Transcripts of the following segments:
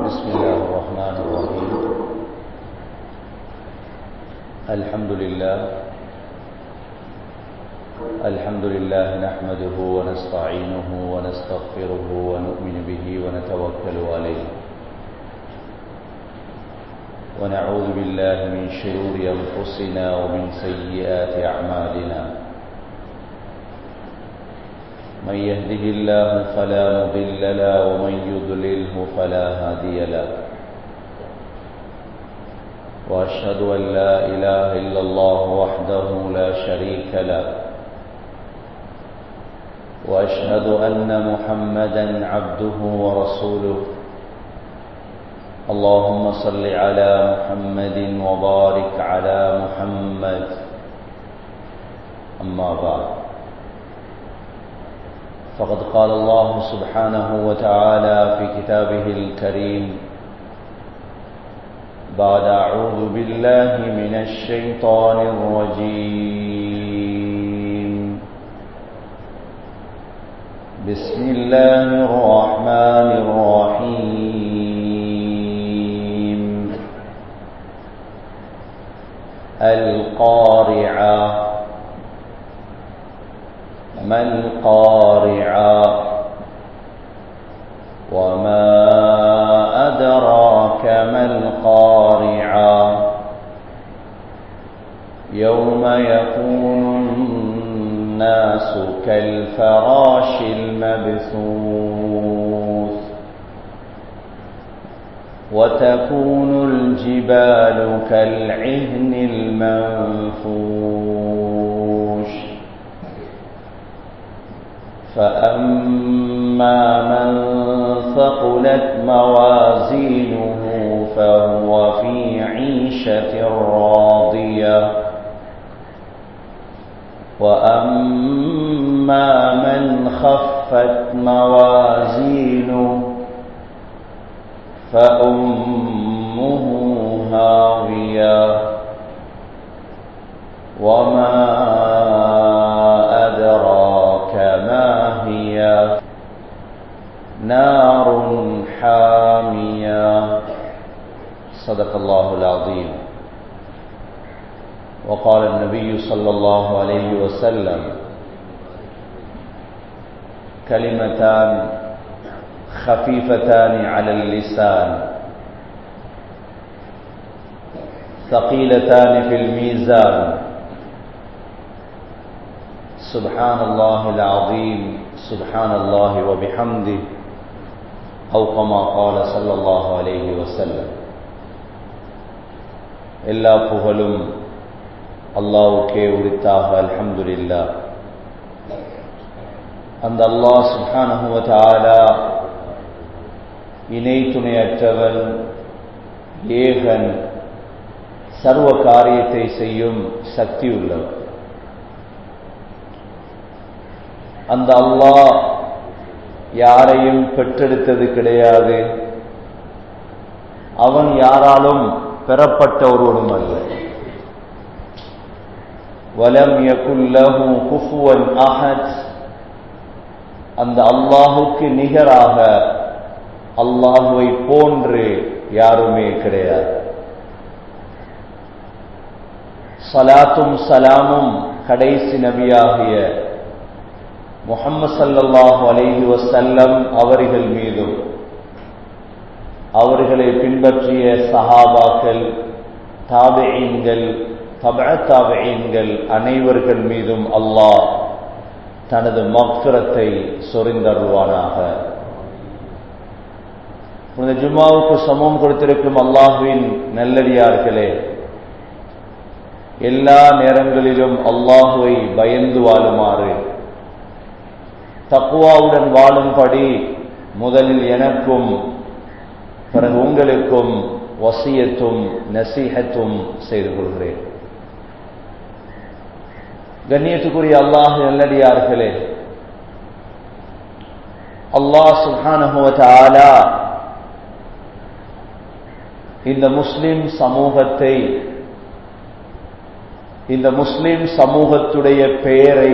بسم الله الرحمن الرحيم الحمد لله الحمد لله نحمده ونستعينه ونستغفره ونؤمن به ونتوكل عليه ونعوذ بالله من شرور أنفسنا ومن سيئات أعمالنا من يهده الله فلا مضل له ومن يضلله فلا هادي له واشهد ان لا اله الا الله وحده لا شريك له واشهد ان محمدا عبده ورسوله اللهم صل على محمد وبارك على محمد اما بعد فقد قال الله سبحانه وتعالى في كتابه الكريم بعد أعوذ بالله من الشيطان الرجيم بسم الله الرحمن الرحيم القارعة ما القارعة وما أدراك ما القارعة يوم يكون الناس كالفراش المبثوث وتكون الجبال كالعهن المنفوش فأما من ثقلت موازينه فهو في عيشة راضية وأما من خفت موازينه فأمه هاوية وما أدراك ما هي نار حامية صدق الله العظيم وقال النبي صلى الله عليه وسلم كلمتان خفيفتان على اللسان ثقيلتان في الميزان سبحان الله العظيم سبحان الله وبحمده أو كما قال صلى الله عليه وسلم எல்லா புகழும் அல்லாவுக்கே உரித்தாக அல்ஹம்துலில்லா அந்த அல்லாஹ் சுப்ஹானஹுவதாலா இணை துணையற்றவன் ஏகன் சர்வ காரியத்தை செய்யும் சக்தி உள்ளவர் அந்த அல்லாஹ் யாரையும் பெற்றெடுத்தது கிடையாது அவன் யாராலும் பெறப்பட்ட ஒருவனும் அல்ல வலம் யகுல்லஹு குஃபுவன் அஹத் அந்த அல்லாஹுக்கு நிகராக அல்லாஹுவை போன்று யாருமே கிடையாது சலாத்தும் சலாமும் கடைசி நபியாகிய முகம்மது சல்லல்லாஹு அலைஹி வசல்லம் அவர்கள் மீதும் அவர்களை பின்பற்றிய சஹாபாக்கள் தாபெயின்கள் தப தாபெயின்கள் அனைவர்கள் மீதும் அல்லாஹ் தனது மக்ஃபிரத்தை சொரிந்தருவானாக இந்த ஜும்மாவுக்கு சமம் கொடுத்திருக்கும் அல்லாஹுவின் நல்லடியார்களே எல்லா நேரங்களிலும் அல்லாஹுவை பயந்து வாழுமாறு தக்குவாவுடன் வாழும்படி முதலில் எனக்கும் பிறகு உங்களுக்கும் வசியத்தும் நசீகத்தும் செய்து கொள்கிறேன் கண்ணியத்துக்குரிய அல்லாஹ் நல்லடியார்களே அல்லாஹ் சுஹானுவத்தாலா இந்த முஸ்லிம் சமூகத்தை இந்த முஸ்லிம் சமூகத்துடைய பெயரை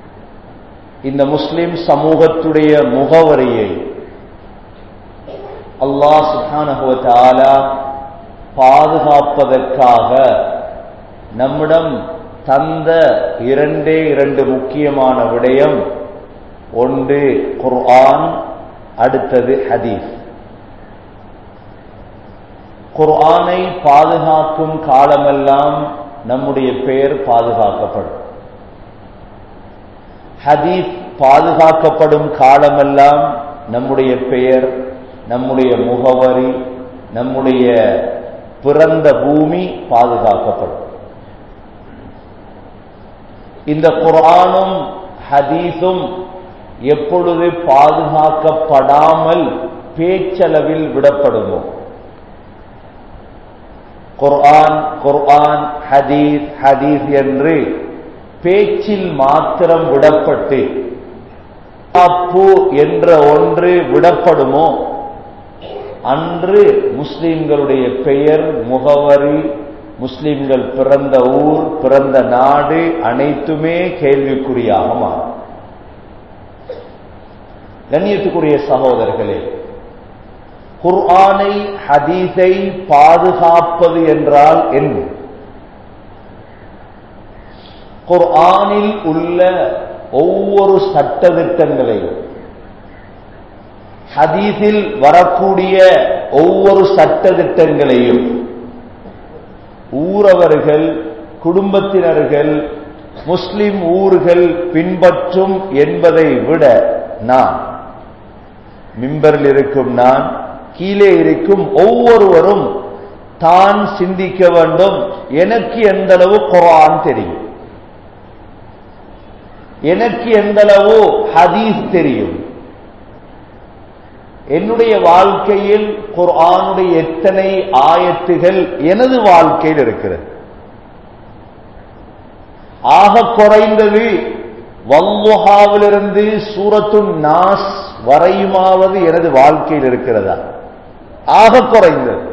இந்த முஸ்லிம் சமூகத்துடைய முகவரியை அல்லாஹ் சுஹானஹுவத்தாலா பாதுகாப்பதற்காக நம்மிடம் தந்த இரண்டே இரண்டு முக்கியமான விடயம் ஒன்று குர்ஆன் அடுத்தது ஹதீஸ் குர்ஆனை பாதுகாக்கும் காலமெல்லாம் நம்முடைய பெயர் பாதுகாக்கப்படும் ஹதீஸ் பாதுகாக்கப்படும் காலமெல்லாம் நம்முடைய பெயர் நம்முடைய முகவரி நம்முடைய பிறந்த பூமி பாதுகாக்கப்படும் இந்த குர்ஆனும் ஹதீஸும் எப்பொழுது பாதுகாக்கப்படாமல் பேச்சளவில் விடப்படுமோ குர்ஆன் குர்ஆன் ஹதீஸ் ஹதீஸ் என்று பேச்சில் மாத்திரம் விடப்பட்டு பாப்பு என்ற ஒன்று விடப்படுமோ அன்று முஸ்லிம்களுடைய பெயர் முகவரி முஸ்லிம்கள் பிறந்த ஊர் பிறந்த நாடு அனைத்துமே கேள்விக்குறியாக மாறும் கண்ணியத்துக்குரிய சகோதரர்களே குர்ஆனை ஹதீஸை பாதுகாப்பது என்றால் என்ன குர்ஆனில் உள்ள ஒவ்வொரு சட்டத்திட்டங்களையும் ஹதீஸில் வரக்கூடிய ஒவ்வொரு சட்டத்திட்டங்களையும் ஊரவர்கள் குடும்பத்தினர்கள் முஸ்லிம் ஊர்கள் பின்பற்றும் என்பதை விட நான் மிம்பரில் இருக்கும் நான் கீழே இருக்கும் ஒவ்வொருவரும் தான் சிந்திக்க வேண்டும் எனக்கு எந்த அளவு குரான் தெரியும் எனக்கு எந்த அளவு ஹதீஸ் தெரியும் என்னுடைய வாழ்க்கையில் குர்ஆனுடைய எத்தனை ஆயத்துகள் எனது வாழ்க்கையில் இருக்கிறது ஆக குறைந்தது வல்லுஹாவிலிருந்து சூரத்து நாஸ் வரையுமாவது எனது வாழ்க்கையில் இருக்கிறதா ஆக குறைந்தது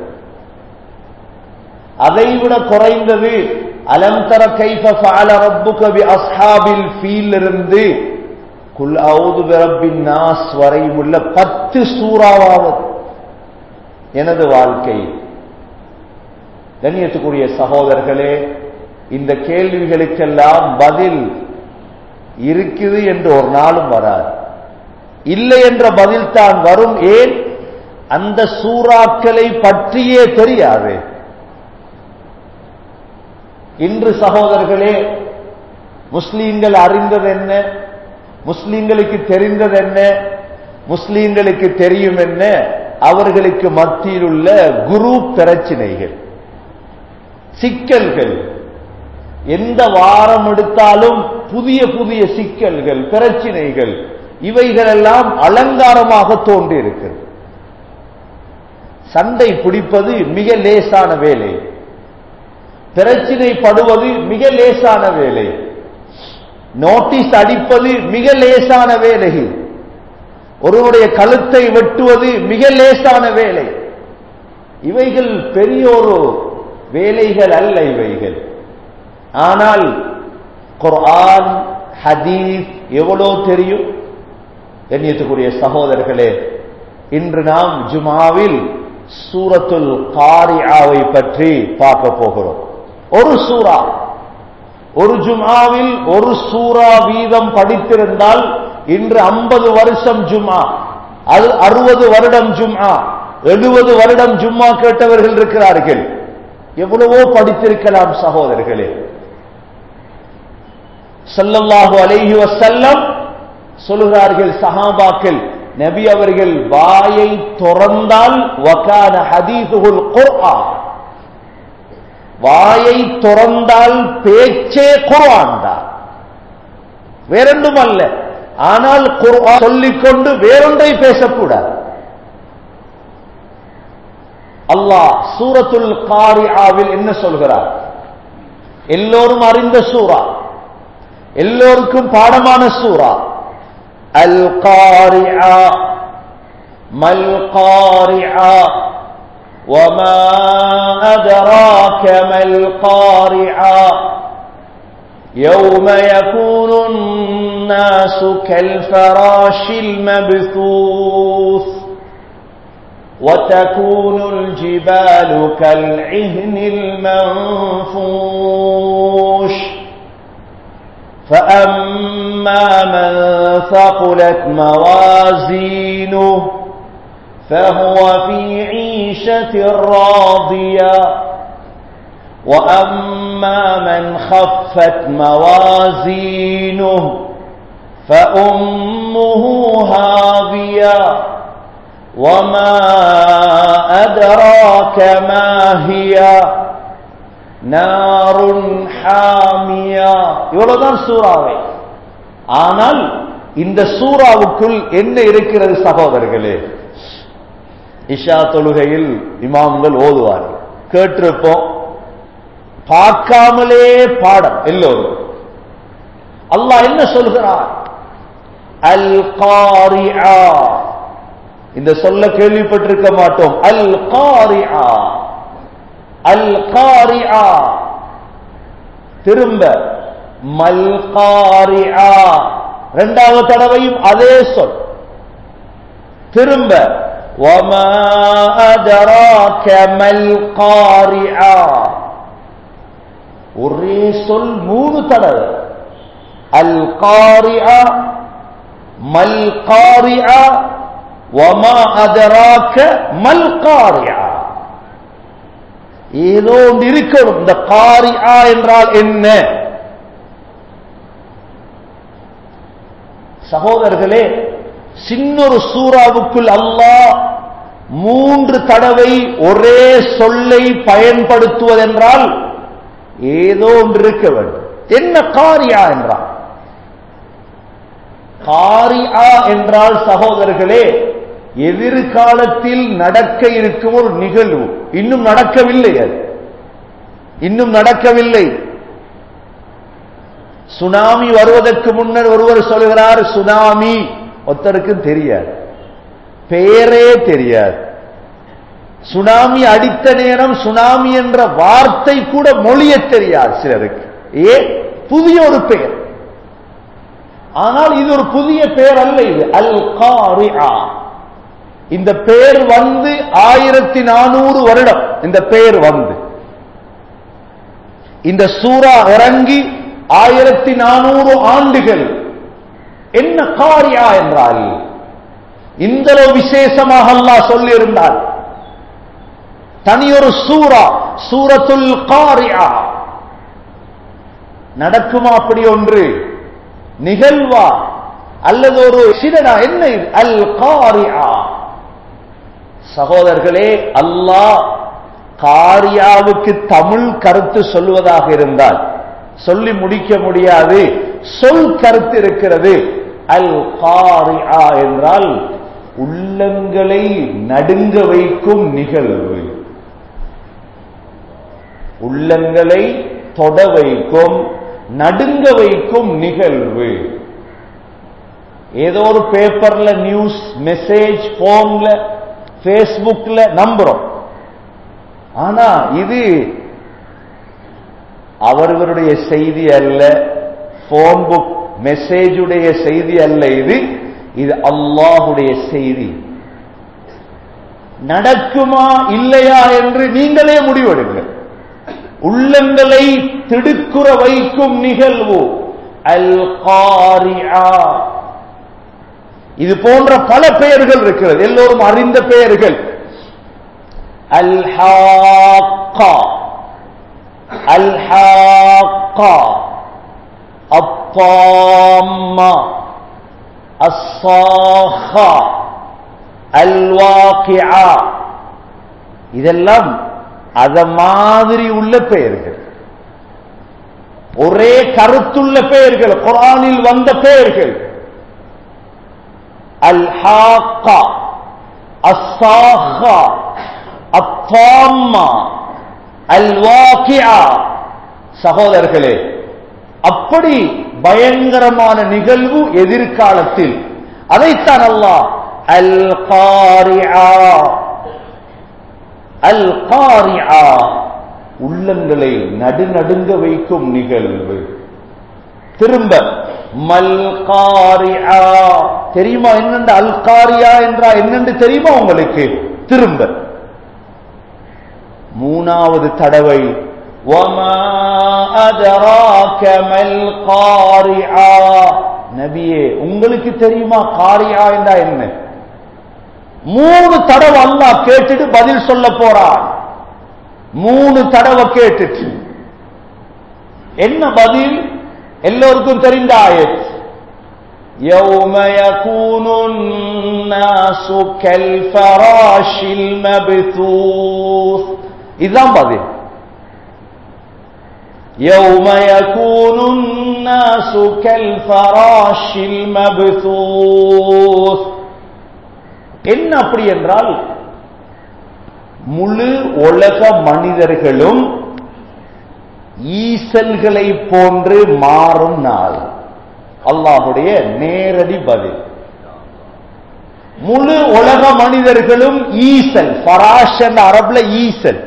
அதைவிட குறைந்தது அலம் தர கைஃப ஃபஅல ரப்புக பி அஸ்ஹாபில் ஃபீல் இருந்து குல் அவுது பிரப்பின் நாஸ் வரையும் உள்ள பத்து சூறாவாவது எனது வாழ்க்கை கண்ணியத்துக்குரிய சகோதரர்களே இந்த கேள்விகளுக்கெல்லாம் பதில் இருக்குது என்று ஒரு நாளும் வராது இல்லை என்ற பதில் தான் வரும் ஏன் அந்த சூறாக்களை பற்றியே தெரியாது இன்று சகோதரர்களே முஸ்லீம்கள் அறிந்தது என்ன முஸ்லீம்களுக்கு தெரிந்தது என்ன முஸ்லீம்களுக்கு தெரியும் என்ன அவர்களுக்கு மத்தியில் உள்ள குரு பிரச்சினைகள் சிக்கல்கள் எந்த வாரம் எடுத்தாலும் புதிய புதிய சிக்கல்கள் பிரச்சினைகள் இவைகளெல்லாம் அலங்காரமாக தோன்றி இருக்கிறது சண்டை பிடிப்பது மிக லேசான வேலை பிரச்சினைப்படுவது மிக லேசான வேலை நோட்டீஸ் அடிப்பது மிக லேசான வேலை ஒருவருடைய கழுத்தை வெட்டுவது மிக லேசான வேலை இவைகள் பெரிய ஒரு வேலைகள் அல்ல இவைகள் ஆனால் குர்ஆன் ஹதீஸ் எவ்வளோ தெரியும் கண்ணியத்துக்குரிய சகோதரர்களே இன்று நாம் ஜுமாவில் சூரத்துல் காரியாவை பற்றி பார்க்க போகிறோம் ஒரு சூரா ஒரு ஜுமாவில் ஒரு சூரா வீதம் படித்திருந்தால் இன்று ஐம்பது வருஷம் ஜும்மா அது அறுபது வருடம் ஜும்மா எழுபது வருடம் ஜும்மா கேட்டவர்கள் இருக்கிறார்கள் எவ்வளவோ படித்திருக்கலாம் சகோதரர்களே சல்லல்லாஹு அலைஹி வசல்லம் சொல்லுகிறார்கள் சஹாபாக்கள் நபி அவர்கள் வாயை திறந்தால் வகான ஹதீசுகுல் குர்ஆன் வாயை திறந்தால் பேச்சே குர்ஆன் தான் வேறொன்றும் அல்ல ஆனால் குர்ஆன் சொல்லிக்கொண்டு வேறொன்றை பேசக்கூடாது அல்லாஹ் சூரத்துல் காரியாவில் என்ன சொல்கிறார் எல்லோரும் அறிந்த சூரா எல்லோருக்கும் பாடமான சூரா அல் காரியா மல் காரியா وما أدراك ما القارعة يوم يكون الناس كالفراش المبثوث وتكون الجبال كالعهن المنفوش فأما من ثقلت موازينه فهو في عيشة راضية وأما من خفت موازينه فأمه هاوية وما أدراك ما هي نار حامية இவ்வளவுதான் சூறாவை ஆனால் இந்த சூறாவுக்குள் என்ன இருக்கிறது சகோதரர்களே இஷா தொழுகையில் இமாம்கள் ஓதுவார்கள் கேட்டிருப்போம் பார்க்காமலே பாடம் எல்லோரும் அல்லாஹ் என்ன சொல்கிறார் அல் காரியா இந்த சொல்ல கேள்விப்பட்டிருக்க மாட்டோம் அல் காரியா அல் காரியா திரும்ப மல் காரியா இரண்டாவது தடவையும் அதே சொல் திரும்ப وما أدراك ما القارعة ஒரே சொல் மூணு தடவை அல் காரியா மல் காரியா வமா அதராக்க மல் காரியா ஏதோ ஒன்று இருக்கணும் இந்த காரியா என்றால் என்ன சகோதரர்களே சின்னொரு சூறாவுக்குள் அல்லாஹ் மூன்று தடவை ஒரே சொல்லை பயன்படுத்துவதென்றால் ஏதோ ஒன்று இருக்க வேண்டும் என்ன காரியா என்றால் காரியா என்றால் சகோதரர்களே எதிர்காலத்தில் நடக்க இருக்கும் ஒரு நிகழ்வு இன்னும் நடக்கவில்லை அது இன்னும் நடக்கவில்லை சுனாமி வருவதற்கு முன்னர் ஒருவர் சொல்கிறார் சுனாமி ஒருத்தருக்கும் தெரியாது பெயரே தெரியாது சுனாமி அடித்த நேரம் சுனாமி என்ற வார்த்தை கூட மொழிய தெரியாது சிலருக்கு ஏ புதிய ஒரு பெயர் ஆனால் இது ஒரு புதிய பெயர் அல்ல இது அல் காரியா இந்த பெயர் வந்து ஆயிரத்தி நானூறு வருடம் இந்த பெயர் வந்து இந்த சூறா இறங்கி ஆயிரத்தி நானூறு ஆண்டுகள் என்ன காரியா என்றால் இந்த விசேஷமாக அல்லாஹ் சொல்லி இருந்தால் தனியொரு சூரா சூரத்துல் காரியா நடக்குமா அப்படி ஒன்று நிகழ்வா அல்லது ஒரு சிறனா என்ன இது? அல் காரியா சகோதரர்களே அல்லாஹ் காரியாவுக்கு தமிழ் கருத்து சொல்லுவதாக இருந்தால் சொல்லி முடிக்க முடியாது சொல் கருத்து இருக்கிறது அல் காரியா என்றால் உள்ளங்களை நடுங்க வைக்கும் நிகழ்வு உள்ளங்களை தொட வைக்கும் நடுங்க வைக்கும் நிகழ்வு ஏதோ ஒரு பேப்பர்ல நியூஸ் மெசேஜ் போன்ல பேஸ்புக்ல நம்புறோம் ஆனா இது அவர்களுடைய செய்தி அல்ல போன் புக் மெசேஜுடைய செய்தி அல்ல இது இது அல்லாஹுடைய செய்தி நடக்குமா இல்லையா என்று நீங்களே முடிவெடுங்கள் உள்ளங்களை திடுக்குற வைக்கும் நிகழ்வு அல் காரியா இது போன்ற பல பெயர்கள் இருக்கிறது எல்லோரும் அறிந்த பெயர்கள் அல் ஹாக்கா அல் ஹாக்கா அப்பாம்மா அஸ்ஸாஹா அல் வாக்கியா இதெல்லாம் அத மாதிரி உள்ள பெயர்கள் ஒரே கருத்துள்ள பெயர்கள் குரானில் வந்த பெயர்கள் அல் ஹாக்கா அஸ்ஸாஹா அத்தாம்மா அல் வாக்கியா சகோதரர்களே அப்படி பயங்கரமான நிகழ்வு எதிர்காலத்தில் அதைத்தான் அல்லாஹ் அல் காரியா அல் காரியா உள்ளங்களை நடுநடுங்க வைக்கும் நிகழ்வு திரும்ப மல் காரியா தெரியுமா என்னென்று அல் காரியா என்றா என்னென்று தெரியுமா உங்களுக்கு திரும்ப மூணாவது தடவை وَمَا أَدْرَاكَ مَا الْقَارِعَةُ நபியே உங்களுக்கு தெரியுமா காரியா என்றா என்ன மூணு தடவை அல்லாஹ் கேட்டுட்டு பதில் சொல்ல போறான் மூணு தடவை கேட்டுட்டு என்ன பதில் எல்லோருக்கும் தெரிந்த ஆயத் يوم يكون الناس كالفراش المبثوث இதுதான் பதில் يوم يكون الناس كالفراش المبثوث என்ன அப்படி என்றால் முழு உலக மனிதர்களும் ஈசல்களை போன்று மாறும் நாள் அல்லாஹுடைய நேரடி பதில் முழு உலக மனிதர்களும் ஈசல் ஃபராஷ் என்ற அரபுல ஈசல்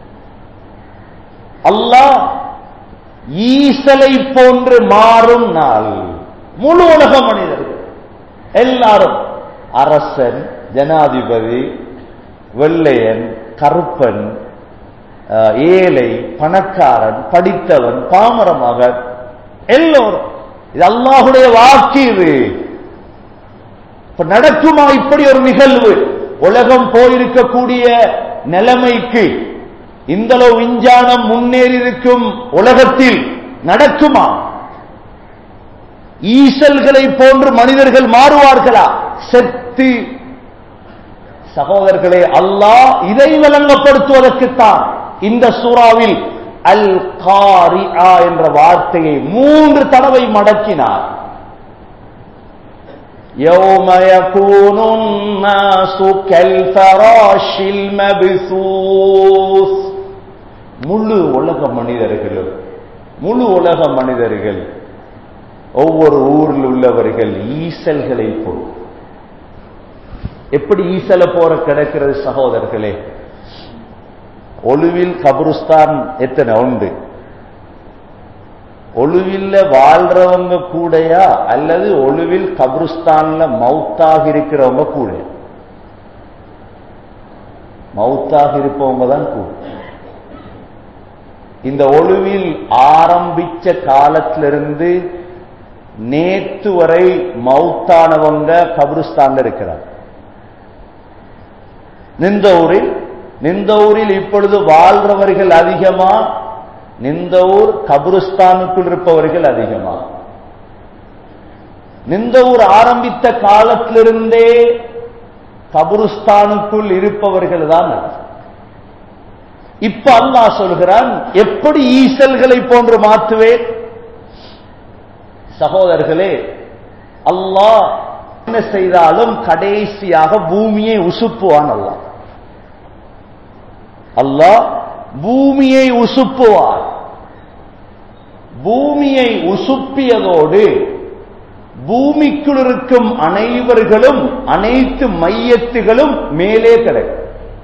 அல்லாஹ் ஈசலை போன்று மாறும் நாள் முழு உலக மனிதர்கள் எல்லாரும் அரசன் ஜனாதிபதி வெள்ளையன் கருப்பன் அஹ், ஏழை பணக்காரன் படித்தவன் பாமர மகன் எல்லோரும் இது அல்லாஹுடைய வாக்கு இது இப்ப நடக்குமா இப்படி ஒரு நிகழ்வு உலகம் போயிருக்கக்கூடிய நிலைமைக்கு இந்த அளவு விஞ்ஞானம் முன்னேறி இருக்கும் உலகத்தில் நடக்குமா ஈசல்களை போன்று மனிதர்கள் மாறுவார்களா செத்து சகோதரர்களே அல்லாஹ் இதை விளங்கப்படுத்துவதற்குத்தான் இந்த சூறாவில் அல் காரிஆ என்ற வார்த்தையை மூன்று தடவை மடக்கினார் يوم يكون الناس كالفراش المبثوث முழு உலக மனிதர்களும் முழு உலக மனிதர்கள் ஒவ்வொரு ஊரில் உள்ளவர்கள் ஈசல்களை போல் எப்படி ஈசல போற கிடக்கிறது சகோதரர்களே ஒழுவில் கபருஸ்தான் எத்தனை உண்டு ஒழுவில்ல வாழ்றவங்க கூடயா அல்லது ஒழுவில் கபருஸ்தான்ல மவுத்தாக இருக்கிறவங்க கூட மவுத்தாக இருப்பவங்க தான் கூட இந்த ஒழுவில் ஆரம்பிச்ச காலத்திலிருந்து நேற்று வரை மவுத்தானவங்க கபருஸ்தான்ல இருக்கிறார் நின்ற ஊரில் நின்ற ஊரில் இப்பொழுது வாழ்றவர்கள் அதிகமா நின்ற ஊர் கபருஸ்தானுக்குள் இருப்பவர்கள் அதிகமா நின்ற ஊர் ஆரம்பித்த காலத்திலிருந்தே கபருஸ்தானுக்குள் இருப்பவர்கள் தான் அதிகம். இப்ப அல்லாஹ் சொல்கிறான் எப்படி ஈசல்களை போன்று மாற்றுவேன் சகோதரர்களே அல்லாஹ் என்ன செய்தாலும் கடைசியாக பூமியை உசுப்புவான் அல்லாஹ் அல்லாஹ் பூமியை உசுப்புவார் பூமியை உசுப்பியதோடு பூமிக்குள் இருக்கும் அனைவர்களும் அனைத்து மையத்துகளும் மேலே கிடக்கும்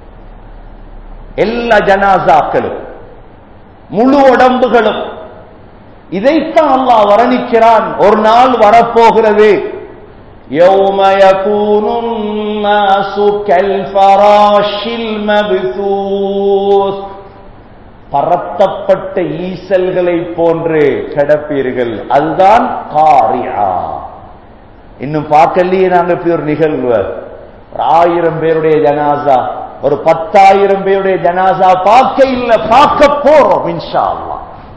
எல்லா ஜனாசாக்களும் முழு உடம்புகளும் இதைத்தான் அல்லாஹ் வர்ணிக்கிறான் ஒரு நாள் வரப்போகிறது يوم يكون الناس كالفراش المبثوث பரத்தப்பட்ட ஈசல்களை போன்று கிடப்பீர்கள் அதுதான் காரியா இன்னும் பார்க்கலையே நாங்க இப்படி ஒரு நிகழ்வு ஒரு ஆயிரம் பேருடைய ஜனாசா ஒரு பத்தாயிரம் பேருடைய ஜனாசா பார்க்க இல்ல பார்க்க போறோம் இன்ஷா அல்லாஹ்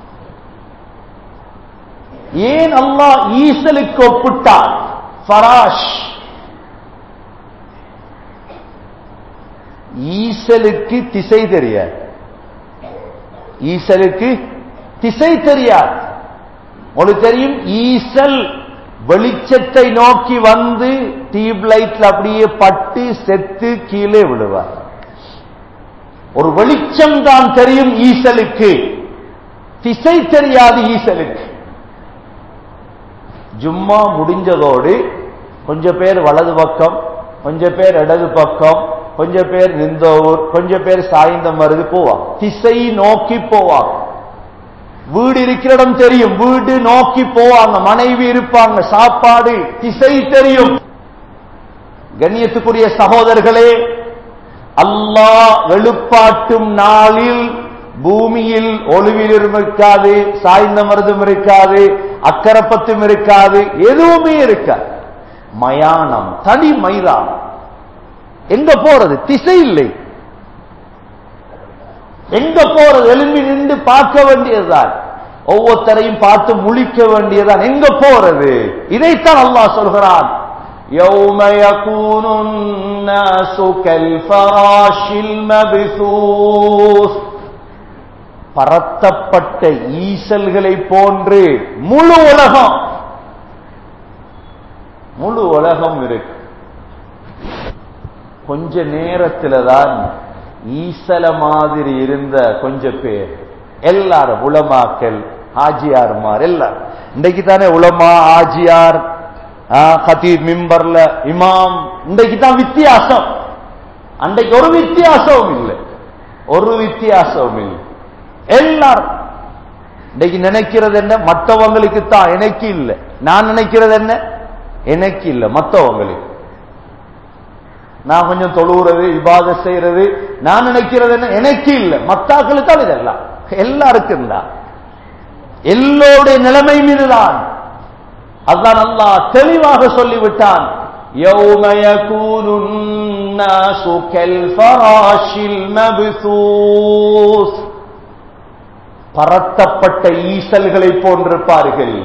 ஏன் அல்லாஹ் ஈசலுக்கு ஒப்பிட்டார் ஃபராஷ் ஈசலுக்கு திசை தெரியாது ஈசலுக்கு திசை தெரியாது உங்களுக்கு தெரியும் ஈசல் வெளிச்சத்தை நோக்கி வந்து டியூப் லைட்ல அப்படியே பட்டு செத்து கீழே விழுவார் ஒரு வெளிச்சம் தான் தெரியும் ஈசலுக்கு திசை தெரியாது ஈசலுக்கு ஜும்மா முடிஞ்சதோடு கொஞ்சம் பேர் வலது பக்கம் கொஞ்சம் பேர் இடது பக்கம் கொஞ்சம் பேர் நிந்தோர் கொஞ்சம் பேர் சாய்ந்தம் வருது போவாங்க திசை நோக்கி போவாங்க வீடு இருக்கிற இடம் தெரியும் வீடு நோக்கி போவாங்க மனைவி இருப்பாங்க சாப்பாடு திசை தெரியும் கண்ணியத்துக்குரிய சகோதரர்களே அல்லாஹ் வெளிப்பாட்டும் நாளில் பூமியில் ஒளிவிலும் இருக்காது சாய்ந்த மருதும் இருக்காது அக்கரப்பத்தும் இருக்காது எதுவுமே இருக்காது மயானம் தனி மைதானம் எங்க போறது திசை இல்லை எங்க போறது எலும்பி நின்று பார்க்க வேண்டியதுதான் ஒவ்வொருத்தரையும் பார்த்து முழிக்க வேண்டியதுதான் எங்க போறது இதைத்தான் அல்லாஹ் சொல்கிறான் يوم يكون الناس كالفراش المبثوث பரத்தப்பட்ட ஈசல்களை போன்று முழு உலகம் முழு உலகம் இருக்கு கொஞ்ச நேரத்துல தான் ஈசல மாதிரி இருந்த கொஞ்ச பேர் எல்லாரும் உலமாக்கள் ஆஜியார்மார் எல்லாரும் இன்றைக்கு தானே உலமா ஆஜியார் கதீர் மிம்பர்ல இமாம் இன்றைக்கு தான் வித்தியாசம் அன்றைக்கு ஒரு வித்தியாசமும் இல்லை ஒரு வித்தியாசமும் இல்லை எல்லாரும் இன்னைக்கு நினைக்கிறது என்ன மற்றவங்களுக்கு தான் எனக்கு இல்லை நான் நினைக்கிறது என்ன எனக்கு இல்லை மற்றவங்களுக்கு நான் கொஞ்சம் தொழுகிறது இபாத செய்யறது நான் நினைக்கிறது என்ன எனக்கு இல்லை மத்தாக்களுக்கு தான் இதெல்லாம் எல்லாருக்கும் தான் எல்லோருடைய நிலைமை மீதுதான் அதுதான் அல்லாஹ் தெளிவாக சொல்லிவிட்டான் يوم يكون الناس كالفراش المبثوث பரத்தப்பட்ட ஈசல்களை போன்றிருப்பார்கள்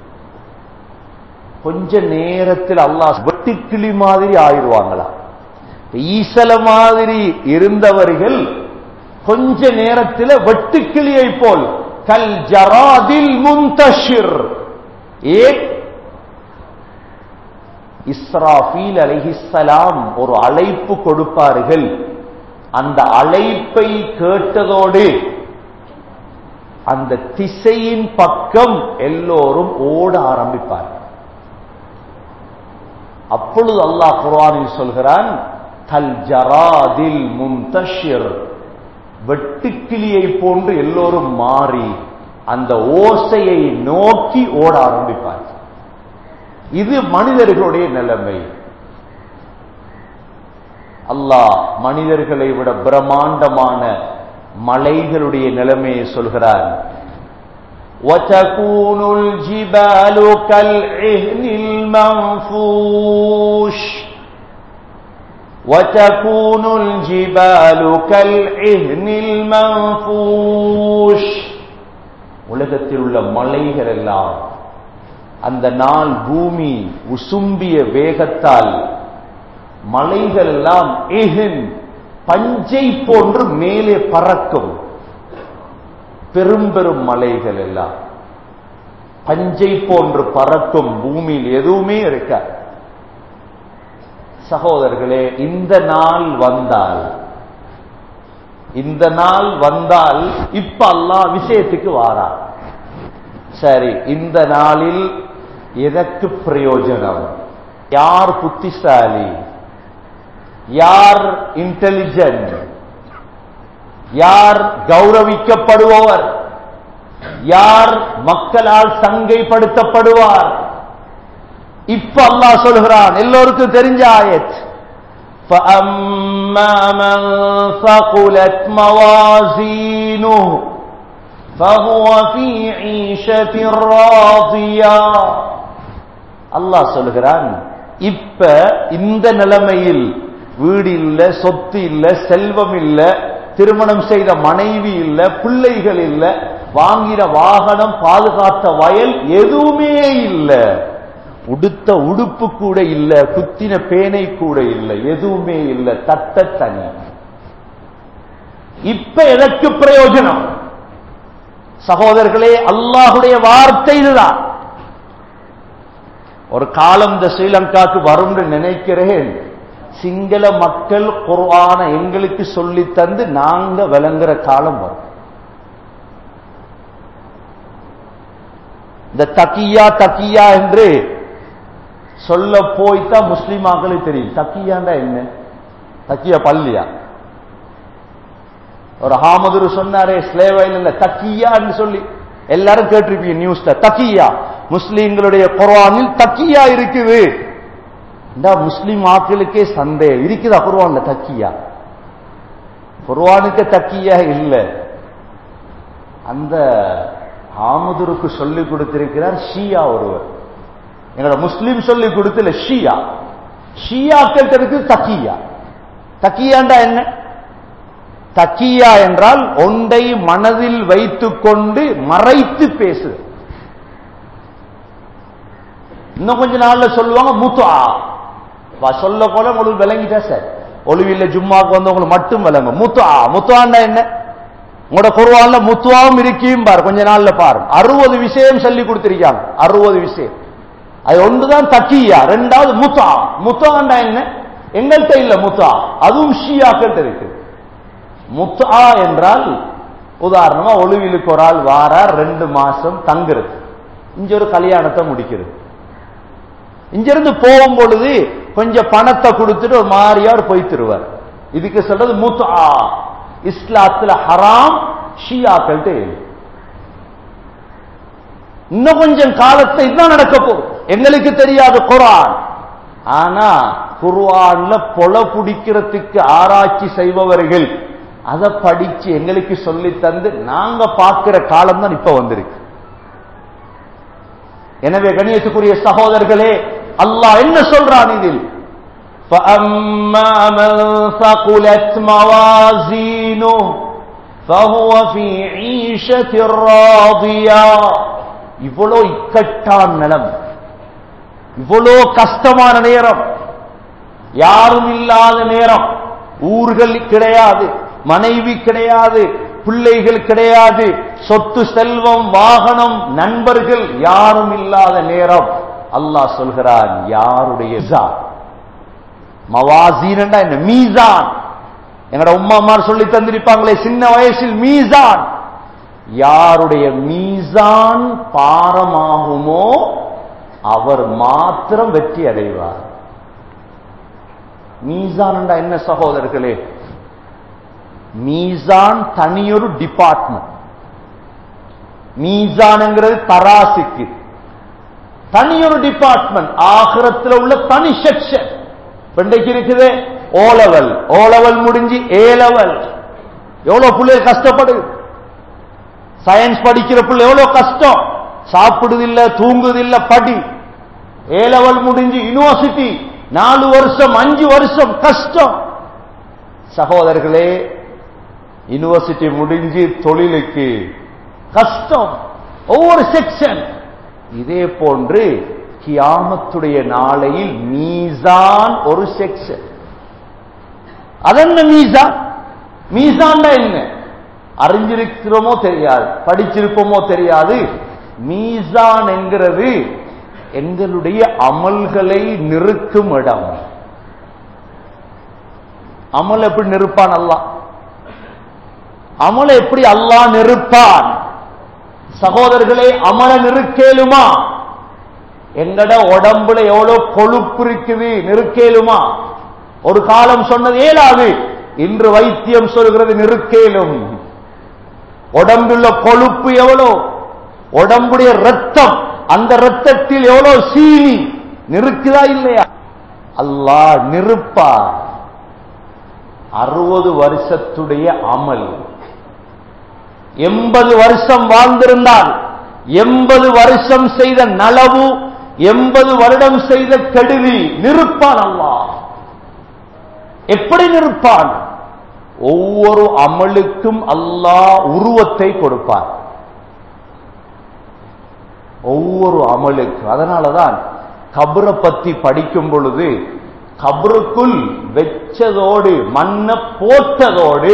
கொஞ்ச நேரத்தில் அல்லாஹ் வெட்டுக்கிளி மாதிரி ஆயிடுவாங்களா ஈசல மாதிரி இருந்தவர்கள் கொஞ்ச நேரத்தில் வெட்டுக்கிளியை போல் கல் ஜராதில் முந்தஷிர் ஏன் இஸ்ராஃபீல் அலிஹிஸ்ஸலாம் ஒரு அழைப்பு கொடுப்பார்கள் அந்த அழைப்பை கேட்டதோடு அந்த திசையின் பக்கம் எல்லோரும் ஓட ஆரம்பிப்பார் அப்பொழுது அல்லாஹ் குர்ஆனில் சொல்கிறான் கல் ஜராதில் மும்தஷிர் வெட்டுக்கிளியை போன்று எல்லோரும் மாறி அந்த ஓசையை நோக்கி ஓட ஆரம்பிப்பார் இது மனிதர்களுடைய நிலைமை அல்லாஹ் மனிதர்களை விட பிரம்மாண்டமான மலைகளுடைய நிலைமையை சொல்கிறார் وتكون الجبال كالعهن المنفوش وتكون الجبال كالعهن المنفوش உலகத்தில் உள்ள மலைகள் எல்லாம் அந்த நாள் பூமி உசும்பிய வேகத்தால் மலைகள் எல்லாம் ஏகன் பஞ்சை போன்று மேலே பறக்கும் பெரும் பெரும் மலைகள் எல்லாம் பஞ்சை போன்று பறக்கும் பூமியில் எதுவுமே இருக்க சகோதரர்களே இந்த நாள் வந்தால் இந்த நாள் வந்தால் இப்ப அல்லா விஷயத்துக்கு வாரா சரி இந்த நாளில் எதற்கு பிரயோஜனம் யார் புத்திசாலி யார் இன்டெலிஜென்ட் யார் கௌரவிக்கப்படுபவர் யார் மக்களால் சங்கைப்படுத்தப்படுவார் இப்ப அல்லாஹ் சொல்கிறான் எல்லோருக்கும் தெரிஞ்ச ஆயத் فأما من ثقلت موازينه فهو في عيشة راضية அல்லாஹ் சொல்கிறான் இப்ப இந்த நிலைமையில் வீடு இல்ல சொத்து இல்ல செல்வம் இல்ல திருமணம் செய்த மனைவி இல்ல பிள்ளைகள் இல்ல வாங்கின வாகனம் பாதுகாத்த வயல் எதுவுமே இல்ல உடுத்த உடுப்பு கூட இல்ல குத்தின பேனை கூட இல்ல எதுவுமே இல்ல தட்ட தனி இப்ப எதற்கு பிரயோஜனம் சகோதரர்களே அல்லாஹுடைய வார்த்தை இதுதான் ஒரு காலம் இந்த ஸ்ரீலங்காக்கு வரும் நினைக்கிறேன் சிங்கள மக்கள் குர்ஆன எங்களுக்கு சொல்லி தந்து நாங்க விளங்குற காலம் வரும் இந்த தக்கியா தக்கியா என்று சொல்ல போய்தான் முஸ்லிமாக்களுக்கு தெரியும் தக்கியாண்டா என்ன தக்கியா பள்ளியா ஒரு ஹாமதுரு சொன்னாரே ஸ்லேவையில் இல்ல தக்கியான்னு சொல்லி எல்லாரும் கேட்டிருப்பீங்க நியூஸ்ல தக்கியா முஸ்லீம்களுடைய குர்ஆனில் தக்கியா இருக்குது இந்த முஸ்லிம் ஆக்களுக்கே சந்தேகம் இருக்குதா குர்ஆன்ல தக்கியா குர்ஆனுக்கு தக்கியா இல்ல அந்த ஆமுதருக்கு சொல்லி கொடுத்திருக்கிறார் ஷியா ஒருவர் எங்களோட முஸ்லீம் சொல்லி கொடுத்துல ஷியா ஷியாக்கள் இருக்கு தக்கியா தக்கியாண்டா என்ன தக்கியா என்றால் ஒன்றை மனதில் வைத்துக் கொண்டு மறைத்து பேசு இன்னும் கொஞ்ச நாள்ல சொல்லுவாங்க முத்துஆ வா சொல்ல போல உங்களுக்கு விளங்கிட்டா சார் ஒளிவில்ல ஜும்மாக்கு வந்தவங்களுக்கு மட்டும் விளங்கும் முத்துஆ முத்துஆண்டா என்ன உங்களோட குருவான்ல முத்துவாவும் இருக்கியும் பாரு கொஞ்ச நாள்ல பாரு அறுபது விஷயம் சொல்லி கொடுத்திருக்காங்க அறுபது விஷயம் அது ஒன்றுதான் தக்கியா ரெண்டாவது முத்தா முத்தாண்டா என்ன எங்கள்கிட்ட இல்ல முத்தா அதுவும் ஷியாக்கிட்ட இருக்கு முத்தா என்றால் உதாரணமா ஒளிவிலுக்கு ஒரு ஆள் வாரார் ரெண்டு மாசம் தங்குறது இங்க ஒரு கல்யாணத்தை முடிக்கிறது இங்கிருந்து போகும் பொழுது கொஞ்சம் பணத்தை கொடுத்துட்டு ஒரு மாதிரியார் போய் தருவார் இதுக்கு சொல்றது முத்தா இஸ்லாத்துல ஹராம் ஷியாக்கள்கிட்ட இல்லை இன்னும் கொஞ்சம் காலத்தை இதுதான் நடக்க போகுது எங்களுக்கு தெரியாது குரான் ஆனா குர்ஆன்ல பொல பிடிக்கிறதுக்கு ஆராய்ச்சி செய்பவர்கள் அதை படிச்சு எங்களுக்கு சொல்லி தந்து நாங்க பார்க்கிற காலம் தான் இப்ப வந்திருக்கு எனவே கணியத்துக்குரிய சகோதரர்களே அல்லாஹ் என்ன சொல்றான் இதில் فأما من ثقلت موازينه فهو في عيشة راضية இவ்வளோ இக்கட்டான நிலம் இவ்வளோ கஷ்டமான நேரம் யாரும் இல்லாத நேரம் ஊர்கள் கிடையாது மனைவி கிடையாது பிள்ளைகள் கிடையாது சொத்து செல்வம் வாகனம் நண்பர்கள் யாரும் இல்லாத நேரம் அல்லாஹ் சொல்கிறான் யாருடைய மவாசீன் என்ன மீசான் எங்கட உம்மாமார் சொல்லி தந்திருப்பாங்களே சின்ன வயசில் மீசான் யாருடைய மீசான் பாரமாகுமோ அவர் மாத்திரம் வெற்றி அடைவார் மீசான் என்ன சகோதரர்களே மீசான் தனியொரு டிபார்ட்மெண்ட் மீசான்ங்கிறது தராசிக்கு தனியொரு டிபார்ட்மெண்ட் ஆகிரத்தில் உள்ள தனி செக்ஷன் இன்றைக்கு இருக்குது ஓ லெவல் ஓ லெவல் முடிஞ்சு ஏ லெவல் எவ்வளவு பிள்ளை கஷ்டப்படுது சயின்ஸ் படிக்கிற பிள்ளை எவ்வளவு கஷ்டம் சாப்பிடுதில்ல தூங்குதில்ல படி ஏ லெவல் முடிஞ்சு யூனிவர்சிட்டி நாலு வருஷம் அஞ்சு வருஷம் கஷ்டம் சகோதரர்களே யூனிவர்சிட்டி முடிஞ்சு தொழிலுக்கு கஷ்டம் ஒவ்வொரு செக்ஷன் இதே போன்று கியாமத்துடைய நாளையில் மீசான் ஒரு செக்ஷன் அதென்ன மீசான் மீசான்டா என்ன அறிஞ்சிருக்கிறோமோ தெரியாது படிச்சிருப்போமோ தெரியாது மீசான் என்கிறது எங்களுடைய அமல்களை நிறுக்கும் இடம் அமல் எப்படி நிறுப்பான் அல்லாஹ் அமலை எப்படி அல்லாஹ் நிறுப்பான் சகோதரர்களே அமல நிறுக்கேலுமா எங்கட உடம்புல எவ்வளவு கொழுப்பு இருக்குது நிறுக்கேலுமா ஒரு காலம் சொன்னது ஏலாது இன்று வைத்தியம் சொல்கிறது நிறுக்கேலும் உடம்புள்ள கொழுப்பு எவ்வளோ உடம்புடைய ரத்தம் அந்த ரத்தத்தில் எவ்வளவு சீனி நிறுக்குதா இல்லையா அல்லாஹ் நிறுப்பா அறுபது வருஷத்துடைய அமல் எண்பது வருஷம் வாழ்ந்திருந்தால் எண்பது வருஷம் செய்த நலவு எண்பது வருடம் செய்த கெடுதி நிறுப்பான் அல்லாஹ் எப்படி நிற்பான் ஒவ்வொரு அமலுக்கும் அல்லாஹ் உருவத்தை கொடுப்பார் ஒவ்வொரு அமலுக்கு அதனாலதான் கபரை பத்தி படிக்கும் பொழுது கபருக்குள் வெச்சதோடு மண்ண போட்டதோடு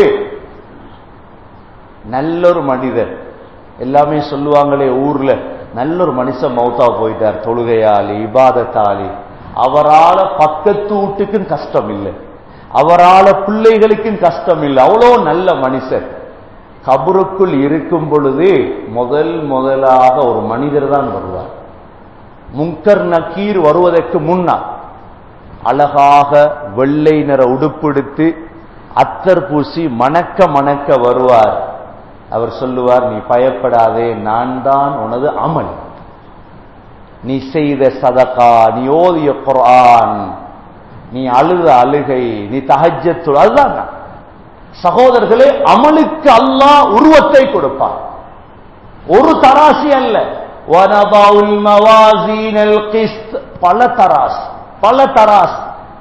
நல்லொரு மனிதர் எல்லாமே சொல்லுவாங்களே ஊர்ல நல்ல ஒரு மனுஷன் மௌத்தா போயிட்டார் தொழுகையாளி இபாதத்தாளி அவரால பக்கத்து வீட்டுக்கும் கஷ்டம் இல்லை அவரால பிள்ளைகளுக்கும் கஷ்டம் இல்லை அவ்வளோ நல்ல மனுஷர் கபருக்குள் இருக்கும் பொழுது முதல் முதலாக ஒரு மனிதர் தான் வருவார் முங்கர் நக்கீர் வருவதற்கு முன்னால் அழகாக வெள்ளை நிற உடுப்பெடுத்து அத்தர் பூசி மணக்க மணக்க வருவார் அவர் சொல்லுவார் நீ பயப்படாதே நான் தான் உனது அமல் நீ செய்த சதகா நீ ஓதிய குர்ஆன் நீ அழுத அழுகை நீ தஹஜத்து அதுதான் நான். சகோதரர்களே அமலுக்கு அல்லாஹ் உருவத்தை கொடுப்பார் ஒரு தராசி அல்ல வனபாவுல் மவாசீனல் கிஸ்த் பல தராஸ் பல தராஸ்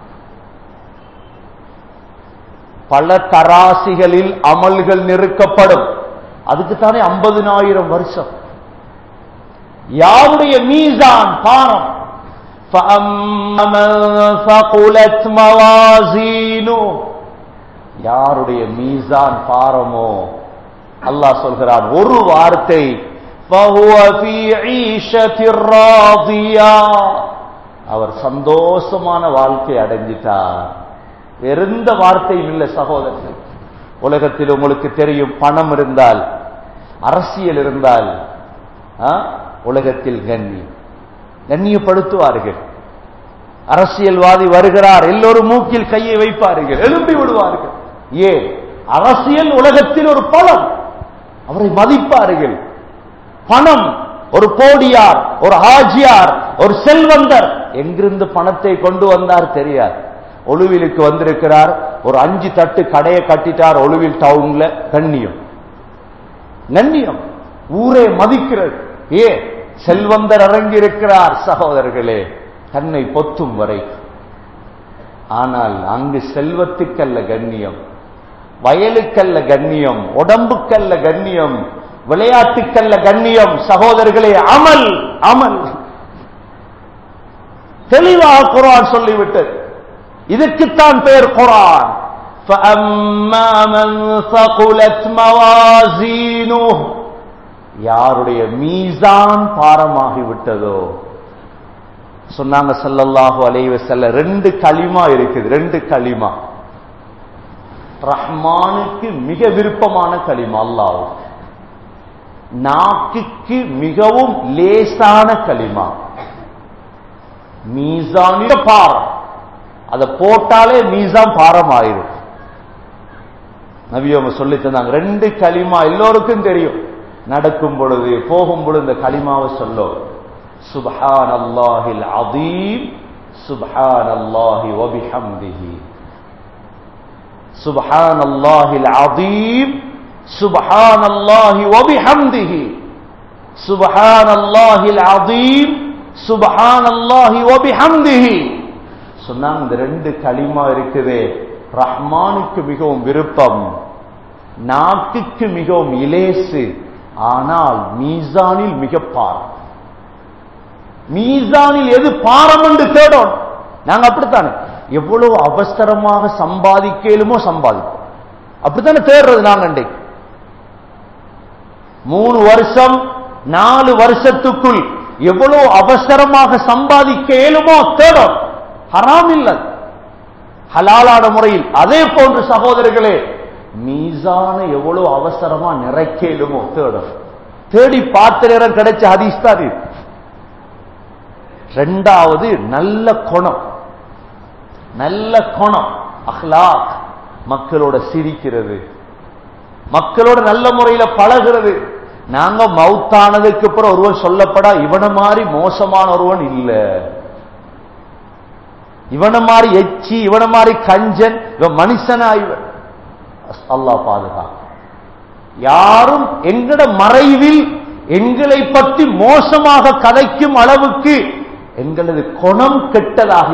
பல தராசிகளில் அமல்கள் நெருக்கப்படும் அதுக்குத்தானே ஐம்பதினாயிரம் வருஷம் யாருடைய மீசான் பாரம் فَأَمَّا مَنْ ثَقُلَتْ مَوَازِينُهُ யாருடைய மீசான் பாரமோ அல்லாஹ் சொல்கிறான் ஒரு வார்த்தை فَهُوَ فِي عِيشَةٍ رَاضِيَةٍ அவர் சந்தோஷமான வாழ்க்கை அடைஞ்சிட்டார் எந்த வார்த்தையும் இல்லை சகோதரர்கள் உலகத்தில் உங்களுக்கு தெரியும் பணம் இருந்தால் அரசியல் இருந்தால் ஆ, உலகத்தில் கண்ணியம் கண்ணியப்படுத்துவார்கள் அரசியல்வாதி வருகிறார் எல்லோரும் மூக்கில் கையை வைப்பார்கள் எழும்பி விடுவார்கள் ஏன் அரசியல் உலகத்தில் ஒரு பலம் அவரை மதிப்பார்கள் பணம் ஒரு போடியார் ஒரு ஹாஜியார் ஒரு செல்வந்தர் எங்கிருந்து பணத்தை கொண்டு வந்தார் தெரியாது ஒழுவிலுக்கு வந்திருக்கிறார் ஒரு அஞ்சு தட்டு கடையை கட்டிட்டார் ஒழுவில் டவுன்ல கண்ணியம் கண்ணியம் ஊரே மதிக்கிறது ஏ செல்வந்தர் இறங்கி இருக்கிறார் சகோதரர்களே தன்னை பொத்தும் வரை ஆனால் அங்கு செல்வத்துக்கல்ல கண்ணியம் வயலுக்கல்ல கண்ணியம் உடம்புக்கல்ல கண்ணியம் விளையாட்டுக்கல்ல கண்ணியம் சகோதரர்களே அமல் அமல் தெளிவாக குரான் சொல்லிவிட்டது இதுக்குத்தான் பெயர் குரான் فَأَمَّا مَنْ ثَقُلَتْ مَوَازِينُهُ யாருடைய மீசான் பாரமாகி விட்டதோ சொன்னாங்க ஸல்லல்லாஹு அலைஹி வஸல்லம் ரெண்டு களிமா இருக்குது ரெண்டு களிமா ரஹ்மானுக்கு மிக விருப்பமான களிமா அல்லாஹ் நாக்குக்கு மிகவும் லேசான களிமா மீசானிட பாரம் அதை போட்டாலே மீசான் பாரம் ஆயிரும் நபி அவங்க சொல்லி தந்தாங்க ரெண்டு களிமா எல்லோருக்கும் தெரியும் நடக்கும் பொழுது போகும் பொழுது இந்த களிமாவை சொல்லும் சுப்ஹான் அல்லாஹில் அதீம் சுப்ஹான் அல்லாஹி வபிஹம்திஹி சுப்ஹான் அல்லாஹில் அதீம் சுப்ஹான் அல்லாஹி வபிஹம்திஹி சுப்ஹான் அல்லாஹில் அதீம் சுப்ஹான் அல்லாஹி வபிஹம்திஹி சொன்னாங்க இந்த ரெண்டு களிமா இருக்குது ரஹ்மானுக்கு மிகவும் விருப்பம் நாக்குக்கு மிகவும் இலேசு ஆனால் மீசானில் மிக பாரம் மீசானில் எது பாரம் என்று தேடும் நாங்க அப்படித்தானே எவ்வளவு அவசரமாக சம்பாதிக்கலுமோ சம்பாதிப்போம் அப்படித்தானே தேடுறது நாங்க இன்றைக்கு மூணு வருஷம் நாலு வருஷத்துக்குள் எவ்வளவு அவசரமாக சம்பாதிக்க இயலுமோ தேடும் ஹராம் இல்லை ஹலாலான முறையில் அதே போன்று சகோதரர்களே மீசான எவ்வளவு அவசரமா நிறைக்கலுமோ தேடும் தேடி பார்த்த நேரம் கிடைச்ச ஹதீஸ் தான் இது ரெண்டாவது நல்ல குணம் நல்ல குணம் அஹ்லாக் மக்களோட சிரிக்கிறது மக்களோட நல்ல முறையில பழகிறது நாங்க மவுத்தானதுக்கு அப்புறம் ஒருவன் சொல்லப்படா இவன மாதிரி மோசமான ஒருவன் இல்ல இவன மாதிரி எச்சி இவன மாதிரி கஞ்சன் இவன் மனுஷனா இவன் அல்லாஹ் பாதுகா யாரும் எங்கட மறைவில் எங்களை பற்றி மோசமாக கதைக்கும் அளவுக்கு எங்களது குணம் கெட்டதாக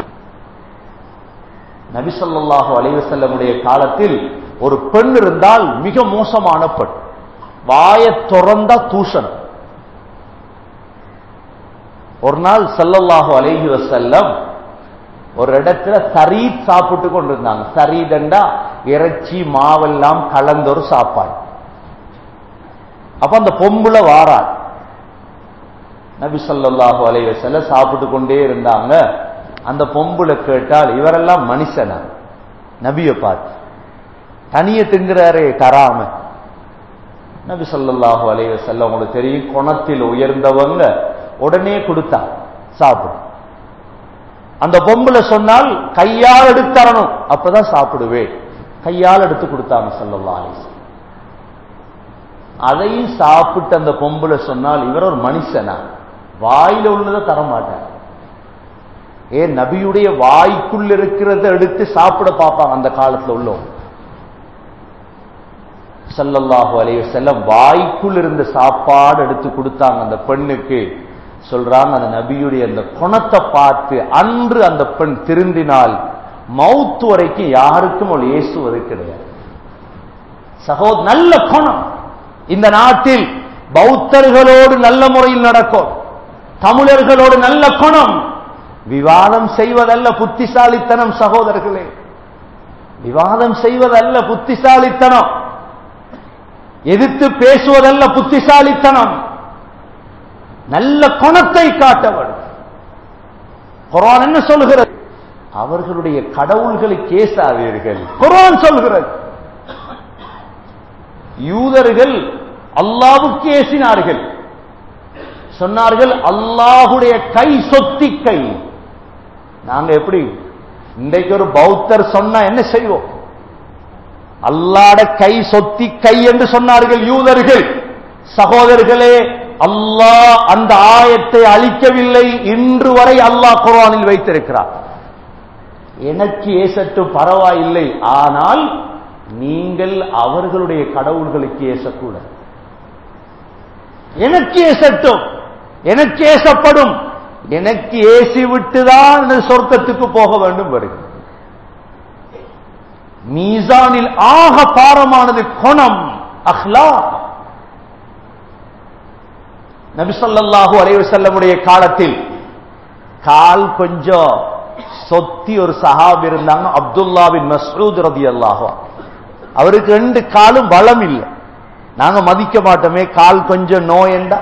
நபிசல்லாஹு அலைவசல்லமுடைய காலத்தில் ஒரு பெண் இருந்தால் மிக மோசமான பெண் வாய திறந்தா தூஷணம் ஒரு நாள் சல்லல்லாஹு அலைஹி வசல்லம் ஒரு இடத்துல சரீத் சாப்பிட்டு கொண்டிருந்தாங்க சரீதண்டா இறைச்சி மாவெல்லாம் கலந்த ஒரு சாப்பாடு அப்ப அந்த பொம்புல வாரா நபி ஸல்லல்லாஹு அலைஹி வஸல்லம் சாப்பிட்டு கொண்டே இருந்தாங்க அந்த பொம்புல கேட்டால் இவரெல்லாம் மனுஷனா நபியை பார்த்து தனிய திங்குறாரே தராம நபி ஸல்லல்லாஹு அலைஹி வஸல்லம் உங்களுக்கு தெரியும் குணத்தில் உயர்ந்தவங்க உடனே கொடுத்தா சாப்பிடு அந்த பொம்புல சொன்னால் கையால் எடுத்தரணும் அப்பதான் சாப்பிடுவேன் கையால் எடுத்து கொடுத்தாங்க ஸல்லல்லாஹு அலைஹி வஸல்லம் அதையும் சாப்பிட்டு அந்த பொம்புல சொன்னால் இவர் ஒரு மனுஷனா வாயில உள்ளதை தர மாட்டார் ஏன் நபியுடைய வாய்க்குள் இருக்கிறத எடுத்து சாப்பிட பார்ப்பாங்க அந்த காலத்துல உள்ளவங்க சல்லல்லாஹு அலைஹி வஸல்லம் வாய்க்குள் இருந்த சாப்பாடு எடுத்து கொடுத்தாங்க அந்த பெண்ணுக்கு சொல்றாங்க அந்த நபியுடைய அந்த குணத்தை பார்த்து அன்று அந்த பெண் திருந்தினால் மவுத்து வரைக்கும் யாருக்கும் அவள் ஏசுவது கிடையாது சகோ நல்ல குணம் இந்த நாட்டில் பௌத்தர்களோடு நல்ல முறையில் நடக்கும் தமிழர்களோடு நல்ல குணம் விவாதம் செய்வதல்ல புத்திசாலித்தனம் சகோதரர்களே விவாதம் செய்வதல்ல புத்திசாலித்தனம் எதிர்த்து பேசுவதல்ல புத்திசாலித்தனம் நல்ல குணத்தை காட்டவன் குரான் என்ன சொல்கிறது அவர்களுடைய கடவுள்களை கேசாதீர்கள் குரான் சொல்கிறது யூதர்கள் அல்லாவுக்கு ஏசினார்கள் சொன்னார்கள் அல்லாஹுடைய கை சொத்தி கை நாங்க எப்படி இன்றைக்கு ஒரு பௌத்தர் சொன்னா என்ன செய்வோம் அல்லாட கை சொத்தி கை என்று சொன்னார்கள் யூதர்கள் சகோதரர்களே அல்லாஹ் அந்த ஆயத்தை அழிக்கவில்லை இன்று வரை அல்லாஹ் குர்ஆனில் வைத்திருக்கிறார் எனக்கு ஏசட்டும் பரவாயில்லை ஆனால் நீங்கள் அவர்களுடைய கடவுள்களுக்கு ஏசக்கூடாது எனக்கு ஏசட்டும் எனக்கு ஏசப்படும் எனக்கு ஏசி விட்டுதான் இந்த சொர்க்கத்துக்கு போக வேண்டும் வருகிறது மீசானில் ஆக பாரமானது குணம் அஹ்லா நபிசல்லாஹு அலைவு செல்லமுடைய காலத்தில் கால் கொஞ்சம் சொத்தி ஒரு சஹாப் இருந்தாங்க அப்துல்லா பின் மஸ்ரூத் ரதி அல்லாஹோ அவருக்கு ரெண்டு காலும் பலம் இல்லை நாங்க மதிக்க மாட்டோமே கால் கொஞ்சம் நோயண்டா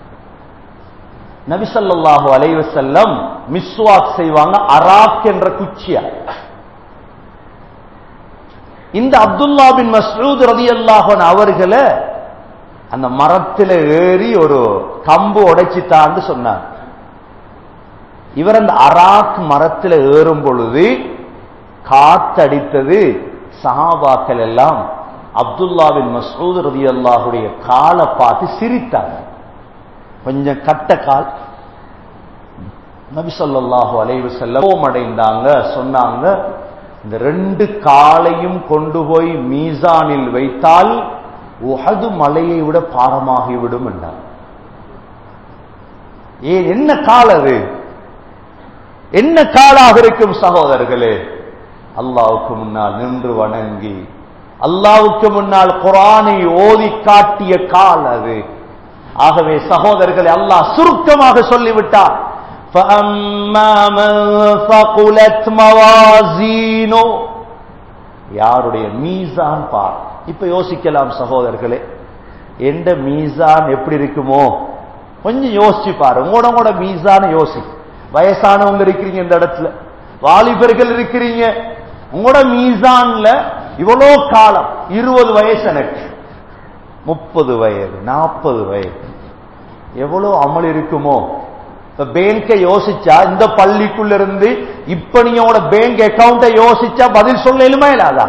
நபிசல்லாஹு அலைவு செல்லம் மிஸ்வாக் செய்வாங்க அராக் என்ற குச்சியா இந்த அப்துல்லா பின் மஸ்ரூத் ரதி அல்லாஹன் அவர்களை அந்த மரத்தில் ஏறி ஒரு கம்பு உடைச்சிட்டான்னு சொன்னார் இவர் அந்த அராக் மரத்தில் ஏறும் பொழுது காத்தடித்தது சஹாபாக்கள் எல்லாம் அப்துல்லாவின் மசூத் ரதி அல்லாஹுடைய காலை பார்த்து சிரித்தார் கொஞ்சம் கட்ட கால் நபி சொல்லாஹு அலைவு செல்ல அடைந்தாங்க சொன்னாங்க இந்த ரெண்டு காலையும் கொண்டு போய் மீசானில் வைத்தால் உஹது மலையை விட பாரமாகிவிடும் என்றார் ஏன் என்ன கால் அது என்ன காலாக இருக்கும் சகோதரர்களே அல்லாவுக்கு முன்னால் நின்று வணங்கி அல்லாவுக்கு முன்னால் குரானை ஓதி காட்டிய கால் அது ஆகவே சகோதரர்களை அல்லாஹ் சுருக்கமாக சொல்லிவிட்டார் யாருடைய மீசான் பார் இப்ப யோசிக்கலாம் சகோதரர்களே எந்த மீசான் எப்படி இருக்குமோ கொஞ்சம் யோசிச்சு பாரு உங்களோட கூட மீசான யோசி வயசானவங்க இருக்கிறீங்க இந்த இடத்துல வாலிபர்கள் இருக்கிறீங்க உங்களோட மீசான்ல இவ்வளோ காலம் இருபது வயசு எனக்கு முப்பது வயது நாற்பது வயது எவ்வளவு அமல் இருக்குமோ இப்ப பேங்கை யோசிச்சா இந்த பள்ளிக்குள்ள இருந்து இப்ப நீங்க பேங்க் அக்கௌண்ட யோசிச்சா பதில் சொல்ல இயலுமா இல்லாதா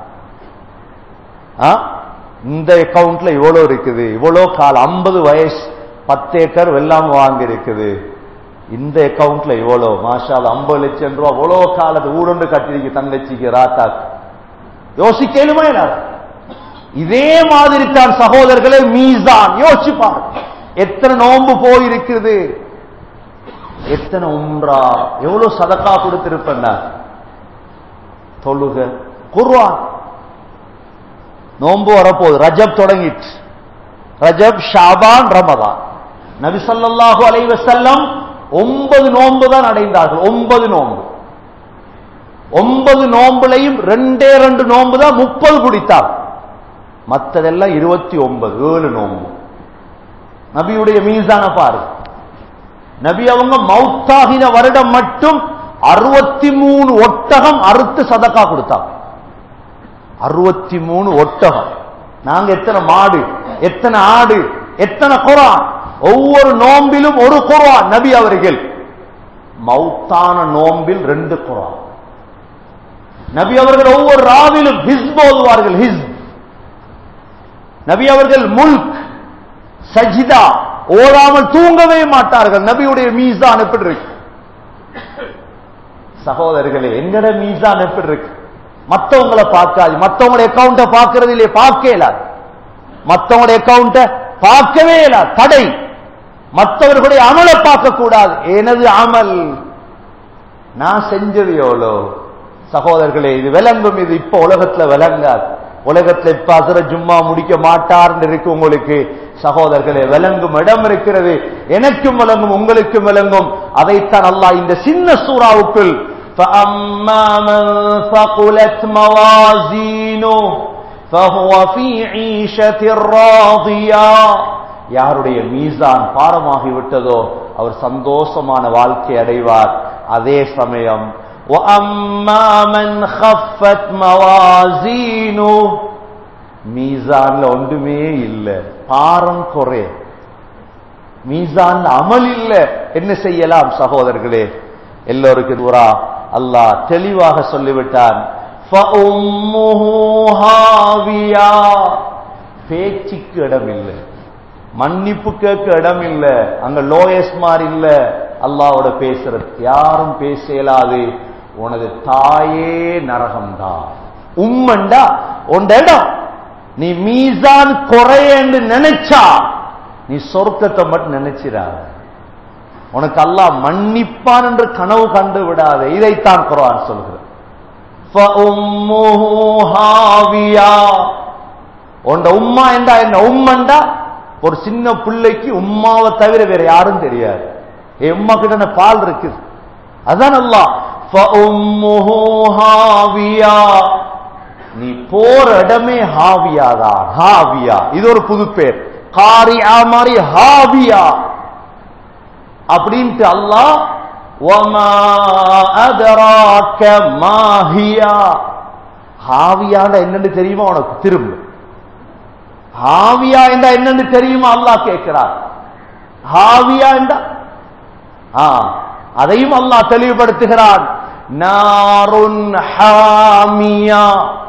இந்த அக்கவுண்ட்ல இவ்வளவு இருக்குது இவ்வளவு கால் ஐம்பது வயசு பத்து ஏக்கர் வெள்ளாம வாங்கி இருக்குது இந்த அக்கவுண்ட்ல இவ்வளவு மாஷால் ஐம்பது லட்சம் ரூபாய் இவ்வளவு காலத்து ஊடுண்டு கட்டிருக்கு தங்கச்சிக்கு ராத்தாக்கு யோசிக்கலுமா இல்லாத இதே மாதிரி தான் சகோதரர்களே மீசான் யோசிச்சு பாருங்க எத்தனை நோன்பு போயிருக்குது எத்தனை உம்ரா எவ்வளவு சதக்கா கொடுத்திருப்பேன் தொழுக குர்வான் நோன்பு வரப்போகுது ரஜப் தொடங்கிட்டு ரஜப் ஷாபான் ரமதான் நபி ஸல்லல்லாஹு அலைஹி வஸல்லம் ஒன்பது நோன்பு தான் அடைந்தார்கள் ஒன்பது நோன்பு ஒன்பது நோன்புலையும் ரெண்டே ரெண்டு நோன்பு தான் முப்பது பிடித்தார் மற்றதெல்லாம் இருபத்தி ஒன்பது ஏழு நோன்பு நபியுடைய மீசான பாரு நபி அவங்க மௌத்தாகின வருடம் மட்டும் அறுபத்தி மூணு ஒட்டகம் அறுத்து சதக்கா கொடுத்தாங்க அறுபத்தி மூணு ஒட்டகம் நாங்க எத்தனை மாடு எத்தனை ஆடு எத்தனை குரான் ஒவ்வொரு நோம்பிலும் ஒரு குரான் நபி அவர்கள் மௌத்தான நோம்பில் ரெண்டு குரான் நபி அவர்கள் ஒவ்வொரு ராவிலும் ஹிஸ் போதுவார்கள் ஹிஸ் நபி அவர்கள் முல்க் சஜிதா ஓடாமல் தூங்கவே மாட்டார்கள் நபியுடைய மீசான் எப்படி இருக்கு சகோதரர்களே எங்கட மீசான் எப்படி இருக்கு மத்தவங்களை பார்க்காது மத்தவங்களுடைய அக்கௌண்ட பார்க்கறது இல்லையே பார்க்க இயலாது மத்தவங்களுடைய அக்கவுண்ட பார்க்கவே இல்ல தடை மற்றவர்களுடைய அமலை பார்க்க கூடாது எனது அமல் நான் செஞ்சது எவ்வளோ சகோதரர்களே இது விளங்கும் இது இப்ப உலகத்துல விளங்காது உலகத்துல இப்ப அசுர ஜும்மா முடிக்க மாட்டார்னு இருக்கு உங்களுக்கு சகோதரர்களே விளங்கும் இடம் இருக்கிறது எனக்கும் விளங்கும் உங்களுக்கும் விளங்கும் அதைத்தான் அல்லாஹ் இந்த சின்ன சூறாவுக்குள் فَأَمَّا مَنْ ثَقُلَتْ مَوَازِينُهُ فَهُوَ فِي عِيشَةٍ رَاضِيَةٍ யாருடைய மீசான் பாரமாகி விட்டதோ அவர் சந்தோஷமான வாழ்க்கை அடைவார் அதே சமயம் وَأَمَّا مَنْ خَفَّتْ مَوَازِينُهُ மீசான்ல ஒன்றுமே இல்ல பாரம் குறை மீசான் அமல் இல்ல என்ன செய்யலாம் சகோதரர்களே எல்லோருக்கும் துரா அல்லாஹ் தெளிவாக சொல்லிவிட்டான் فَأُمُّهُ هَاوِيَةٌ பேச்சுக்கு இடம் இல்லை மன்னிப்பு கேட்க இடம் இல்ல அங்க லோயஸ் மாதிரி இல்ல அல்லாவோட பேசுறது யாரும் பேச இயலாது உனது தாயே நரகம்தான் உம்மண்டா உண்ட இடம் நீ மீசான் குறையன்னு நினைச்சா நீ சொர்க்கத்தை மட்டும் நினைச்சிடா உனக்கு அல்லாஹ் மன்னிப்பான் என்று கனவு கண்டு விடாதே இதைத்தான் குரான் சொல்கிறது فَأُمُّهُ هَاوِيَةٌ உண்ட உம்மா என்றா என்ன உம்மண்டா ஒரு சின்ன பிள்ளைக்கு உம்மாவை தவிர வேற யாரும் தெரியாது என் உம்மா கிட்ட என்ன பால் இருக்குது அதான் அல்லாஹ் فَأُمُّهُ هَاوِيَةٌ நீ போற இடமே ஹாவியா தான் ஹாவியா இது ஒரு புது பேர் காரியா மாதிரி ஹாவியா அப்படின்ட்டு அல்லாஹ் وَمَا أَدْرَاكَ مَا هِيَ ஹாவியாண்ட என்னன்னு தெரியுமா உனக்கு திரும்ப ஹாவியா என்றா என்னன்னு தெரியுமா அல்லாஹ் கேட்கிறார் ஹாவியா என்றா ஆ அதையும் அல்லாஹ் தெளிவுபடுத்துகிறான் நாருன் ஹாமியா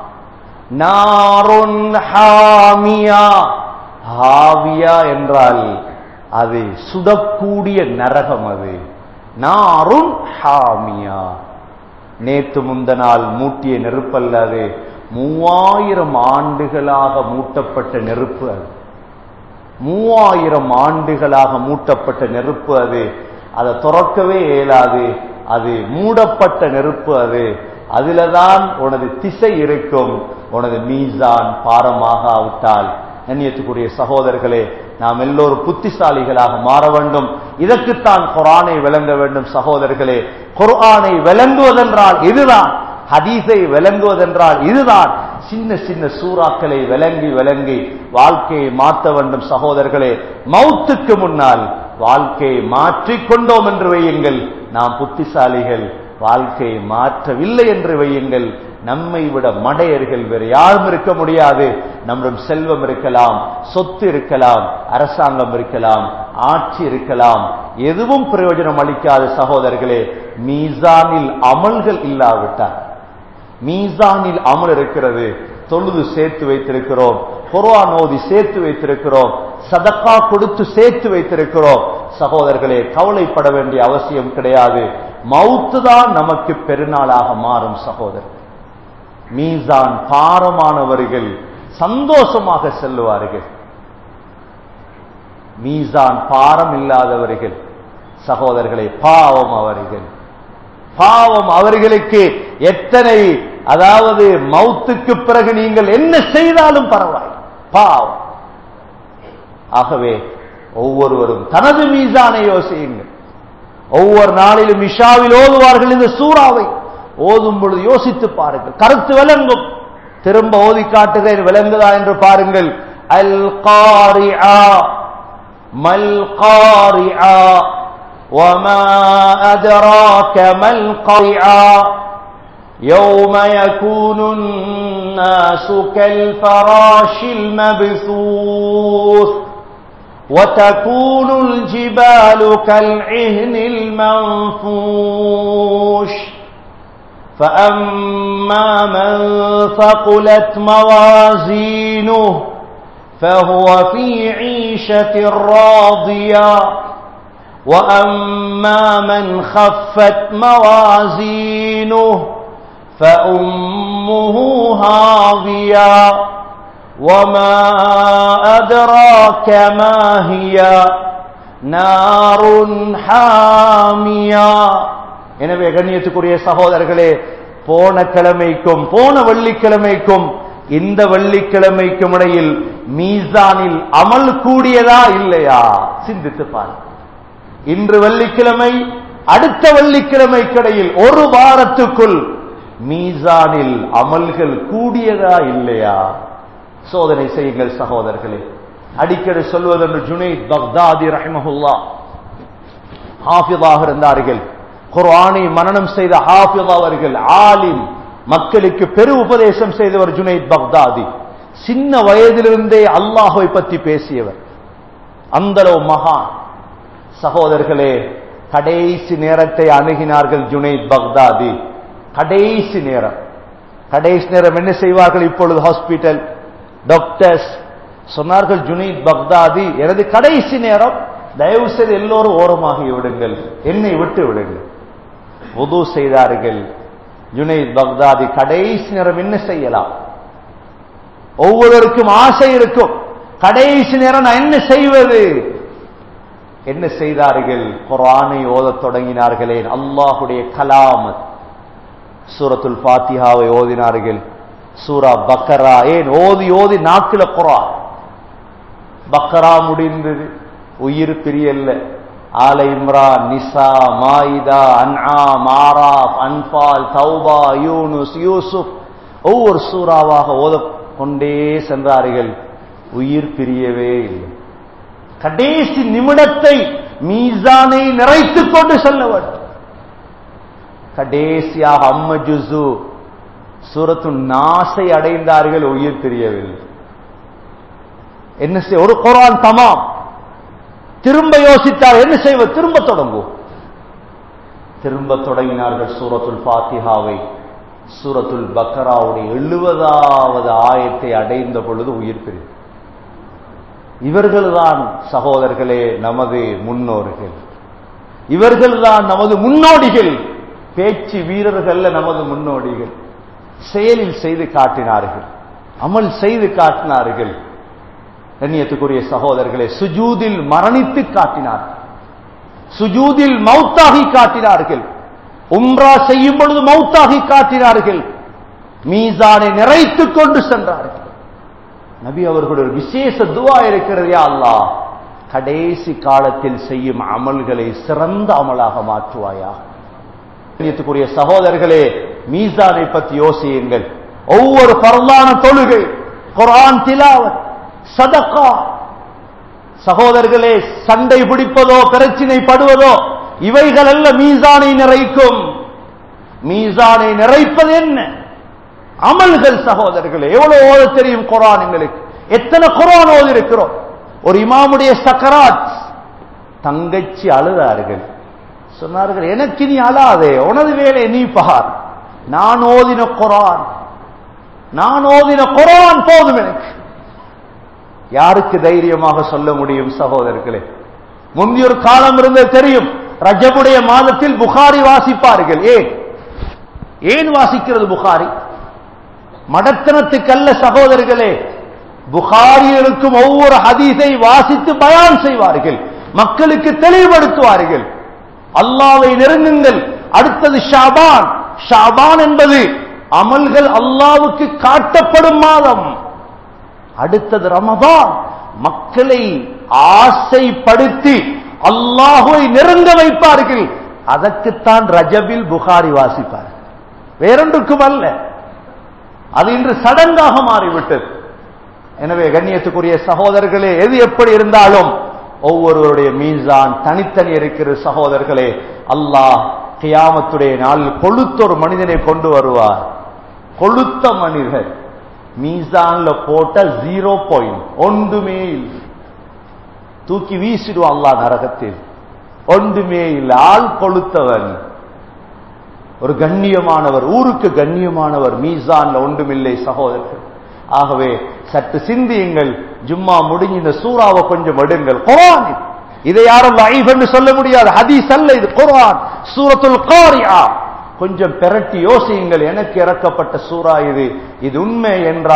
நாருன் ஹாமியா ஹாவியா என்றால் அது சுடக்கூடிய நரகம் அது நாருன் ஹாமியா நேத்து முந்த நாள் மூட்டிய நெருப்பல்ல அது மூவாயிரம் ஆண்டுகளாக மூட்டப்பட்ட நெருப்பு அது மூவாயிரம் ஆண்டுகளாக மூட்டப்பட்ட நெருப்பு அது அதை துறக்கவே இயலாது அது மூடப்பட்ட நெருப்பு அது அதுலதான் உனது திசை இருக்கும் உனது மீசான் பாரமாக ஆவிட்டால் கண்ணியத்துக்குரிய சகோதரர்களே நாம் எல்லோரும் புத்திசாலிகளாக மாற வேண்டும் இதற்குத்தான் குரானை விளங்க வேண்டும் சகோதரர்களே குர்ஆனை விளங்குவதென்றால் இதுதான் ஹதீஸை விளங்குவதென்றால் இதுதான் சின்ன சின்ன சூறாக்களை விளங்கி விளங்கி வாழ்க்கையை மாற்ற வேண்டும் சகோதரர்களே மௌத்துக்கு முன்னால் வாழ்க்கையை மாற்றிக்கொண்டோம் என்று வையுங்கள் நாம் புத்திசாலிகள் வாழ்க்கையை மாற்றவில்லை என்று வையுங்கள் நம்மை விட மடையர்கள் வேறு யாரும் இருக்க முடியாது நம்மிடம் செல்வம் இருக்கலாம் சொத்து இருக்கலாம் அரசாங்கம் இருக்கலாம் ஆட்சி இருக்கலாம் எதுவும் பிரயோஜனம் அளிக்காத சகோதரர்களே மீசானில் அமல்கள் இல்லாவிட்டார் மீசானில் அமல் இருக்கிறது தொழுது சேர்த்து வைத்திருக்கிறோம் குர்ஆன் ஓதி சேர்த்து வைத்திருக்கிறோம் சதக்கா கொடுத்து சேர்த்து வைத்திருக்கிறோம் சகோதரர்களே கவலைப்பட வேண்டிய அவசியம் கிடையாது மவுத்து தான் நமக்கு பெருநாளாக மாறும் சகோதரர் மீசான் பாரமானவர்கள் சந்தோஷமாக செல்லுவார்கள் மீசான் பாரம் இல்லாதவர்கள் சகோதரர்களை பாவம் அவர்கள் பாவம் அவர்களுக்கு எத்தனை அதாவது மௌத்துக்கு பிறகு நீங்கள் என்ன செய்தாலும் பரவாயில்லை பாவம் ஆகவே ஒவ்வொருவரும் தனது மீசானை யோசியுங்கள் ஒவ்வொரு நாளிலும் இஷாவில் ஓதுவார்கள் இந்த சூறாவை ஓதும் பொழுது யோசித்து பாருங்கள் கருத்து விளங்கும் திரும்ப ஓதி காட்டுகிறேன் விளங்குதா என்று பாருங்கள் அல் காரிஆ மல் காரிஆ وما أدراك ما القارعة يوم يكون الناس كالفراش المبثوث وتكون الجبال كالعهن المنفوش فأما من ثقلت موازينه فهو في عيشة راضية وأما من خفت موازينه فأمه هاوية وما أدراك ما هي نار حامية எனவே கண்ணியத்துக்குரிய சகோதரர்களே போன கிழமைக்கும் போன வெள்ளிக்கிழமைக்கும் இந்த வெள்ளிக்கிழமைக்கும் இடையில் மீசானில் அமல் கூடியதா இல்லையா சிந்தித்து பாருங்கள் இன்று வெள்ளிக்கிழமை அடுத்த வெள்ளிக்கிழமைக்கிடையில் ஒரு வாரத்துக்குள் மீசானில் அமல்கள் கூடியதா இல்லையா சோதனை செய்யுங்கள் சகோதரர்களே அடிக்கடி சொல்வதென்று ஜுனைத் பக்தாதி ரஹ்மஹுல்லா ஹாஃபிதாக இருந்தார்கள் குர்ஆனை மனனம் செய்த ஹாஃபிஸ் அவர்கள் ஆலிம் மக்களுக்கு பெரு உபதேசம் செய்தவர் ஜுனைத் பக்தாதி சின்ன வயதிலிருந்தே அல்லாஹை பற்றி பேசியவர் அந்தளவு மகான் சகோதரர்களே கடைசி நேரத்தை அணுகினார்கள் ஜுனைத் பக்தாதி கடைசி நேரம் கடைசி நேரம் என்ன செய்வார்கள் இப்பொழுது ஹாஸ்பிட்டல் டாக்டர்ஸ் சொன்னார்கள் ஜுனைத் பக்தாதி எனது கடைசி நேரம் தயவு செய்து எல்லோரும் ஓரமாகி விடுங்கள் என்னை விட்டு விடுங்கள் உது செய்தார்கள் ஜுனைத் பக்தாதி கடைசி நேரம் என்ன செய்யலாம் ஒவ்வொருவருக்கும் ஆசை இருக்கும் கடைசி நேரம் நான் என்ன செய்வது என்ன செய்தார்கள் குரானை ஓதத் தொடங்கினார்களே அல்லாஹுடைய கலாமத் சூரத்துல் பாத்தியாவை ஓதினார்கள் சூரா பக்கரா ஏன் ஓதி ஓதி நாக்கில குரான் பக்கரா முடிந்தது உயிர் பிரியல்ல ஆல இம்ரான் நிசா மாயிதா அன்ஆ மாராப் அன்பால் தௌபா யூனுஸ் யூசுப் ஒவ்வொரு சூறாவாக ஓதக்கொண்டே சென்றார்கள் உயிர் பிரியவே இல்லை கடைசி நிமிடத்தை மீசானை நிறைத்துக் கொண்டு செல்ல வேண்டும் கடைசியாக அம்ம ஜுசு சூரத்து நாசை அடைந்தார்கள் உயிர் தெரியவில்லை என்ன செய் ஒரு குரான் தமாம் திரும்ப யோசித்தார் என்ன செய்வது திரும்ப தொடங்கும் திரும்ப தொடங்கினார்கள் சூரத்துல் பாத்திஹாவை சூரத்துல் பக்கராவுடைய எழுபதாவது ஆயத்தை அடைந்த பொழுது உயிர் பிரிவு இவர்கள்தான் சகோதரர்களே நமது முன்னோர்கள் இவர்கள்தான் நமது முன்னோடிகள் பேச்சு வீரர்கள் நமது முன்னோடிகள் செயலில் செய்து காட்டினார்கள் அமல் செய்து காட்டினார்கள் கண்ணியத்துக்குரிய சகோதரர்களே சுஜூதில் மரணித்து காட்டினார்கள் சுஜூதில் மௌத்தாகி காட்டினார்கள் உம்ரா செய்யும் பொழுது மௌத்தாகி காட்டினார்கள் மீசானை நிறைத்துக் கொண்டு சென்றார்கள் நபி அவர்களுடைய ஒரு விசேஷ துவா இருக்கிறது யா அல்லாஹ் கடைசி காலத்தில் செய்யும் அமல்களை சிறந்த அமலாக மாற்றுவாயா கண்ணியத்துக்குரிய சகோதரர்களே மீசானை பற்றி யோசியுங்கள் ஒவ்வொரு பரலான தொழுகை குரான் திலாவத் சதக்கா சகோதரர்களே சண்டை பிடிப்பதோ பிரச்சினை படுவதோ இவைகள் அல்ல மீசானை நிறைக்கும் மீசானை நிறைப்பது என்ன அமல்கள் சகோதரர்களே எவ்வளவு ஓத தெரியும் குரான் எங்களுக்கு எத்தனை குரான் ஓதி இருக்கிறோம் ஒரு இமாமுடைய சக்கராத் தங்கச்சி அழுதார்கள் சொன்னார்கள் எனக்கு நீ அழாதே உனது வேலை நீ பார் நான் ஓதின குரான் நான் ஓதின குரான் போதும் எனக்கு யாருக்கு தைரியமாக சொல்ல முடியும் சகோதரர்களே முந்தைய ஒரு காலம் இருந்தது தெரியும் ரஜபுடைய மாதத்தில் புகாரி வாசிப்பார்கள் ஏன் ஏன் வாசிக்கிறது புகாரி மடத்தனத்துக்கல்ல சகோதரர்களே புகாரியில் இருக்கும் ஒவ்வொரு ஹதீஸை வாசித்து பயான் செய்வார்கள் மக்களுக்கு தெளிவுபடுத்துவார்கள் அல்லாவை நெருங்குங்கள் அடுத்தது ஷாபான் ஷாபான் என்பது அமல்கள் அல்லாவுக்கு காட்டப்படும் மாதம் அடுத்தது ரமதான் மக்களை ஆசைப்படுத்தி அல்லாஹுவை நெருங்க வைப்பார்கள் அதற்குத்தான் ரஜபில் புகாரி வாசிப்பார் வேறொன்றுக்கும் அல்ல அது இன்று சடங்காக மாறிவிட்டது எனவே கண்ணியத்துக்குரிய சகோதரர்களே எது எப்படி இருந்தாலும் ஒவ்வொருவருடைய மீசான் தனித்தனி இருக்கிற சகோதரர்களே அல்லாஹ் கியாமத்துடைய நாளில் கொளுத்த ஒரு மனிதனை கொண்டு வருவார் கொளுத்த மனிதர் மீசான்ல போட்ட ஜீரோ பாயிண்ட் ஒன்றுமே இல்லை தூக்கி வீசிடுவான் அல்லாஹ் நரகத்தில் ஒன்றுமே இல்லை ஆள் கொளுத்தவன் ஒரு கண்ணியமானவர் ஊருக்கு கண்ணியமானவர் மீசான்ல ஒன்றுமில்லை சகோதரர்கள் ஆகவே சற்று சிந்தியுங்கள் ஜும்மா முடிஞ்சு இந்த சூறாவை கொஞ்சம் எடுங்கள் குரான் இதை யாரும் லைஃப் என்று சொல்ல முடியாது ஹதீஸ் அல்ல இது குரான் சூரத்துல் காரியா கொஞ்சம் பெரட்டி யோசியுங்கள் எனக்கு இறக்கப்பட்ட சூறா இது இது உண்மை என்றால்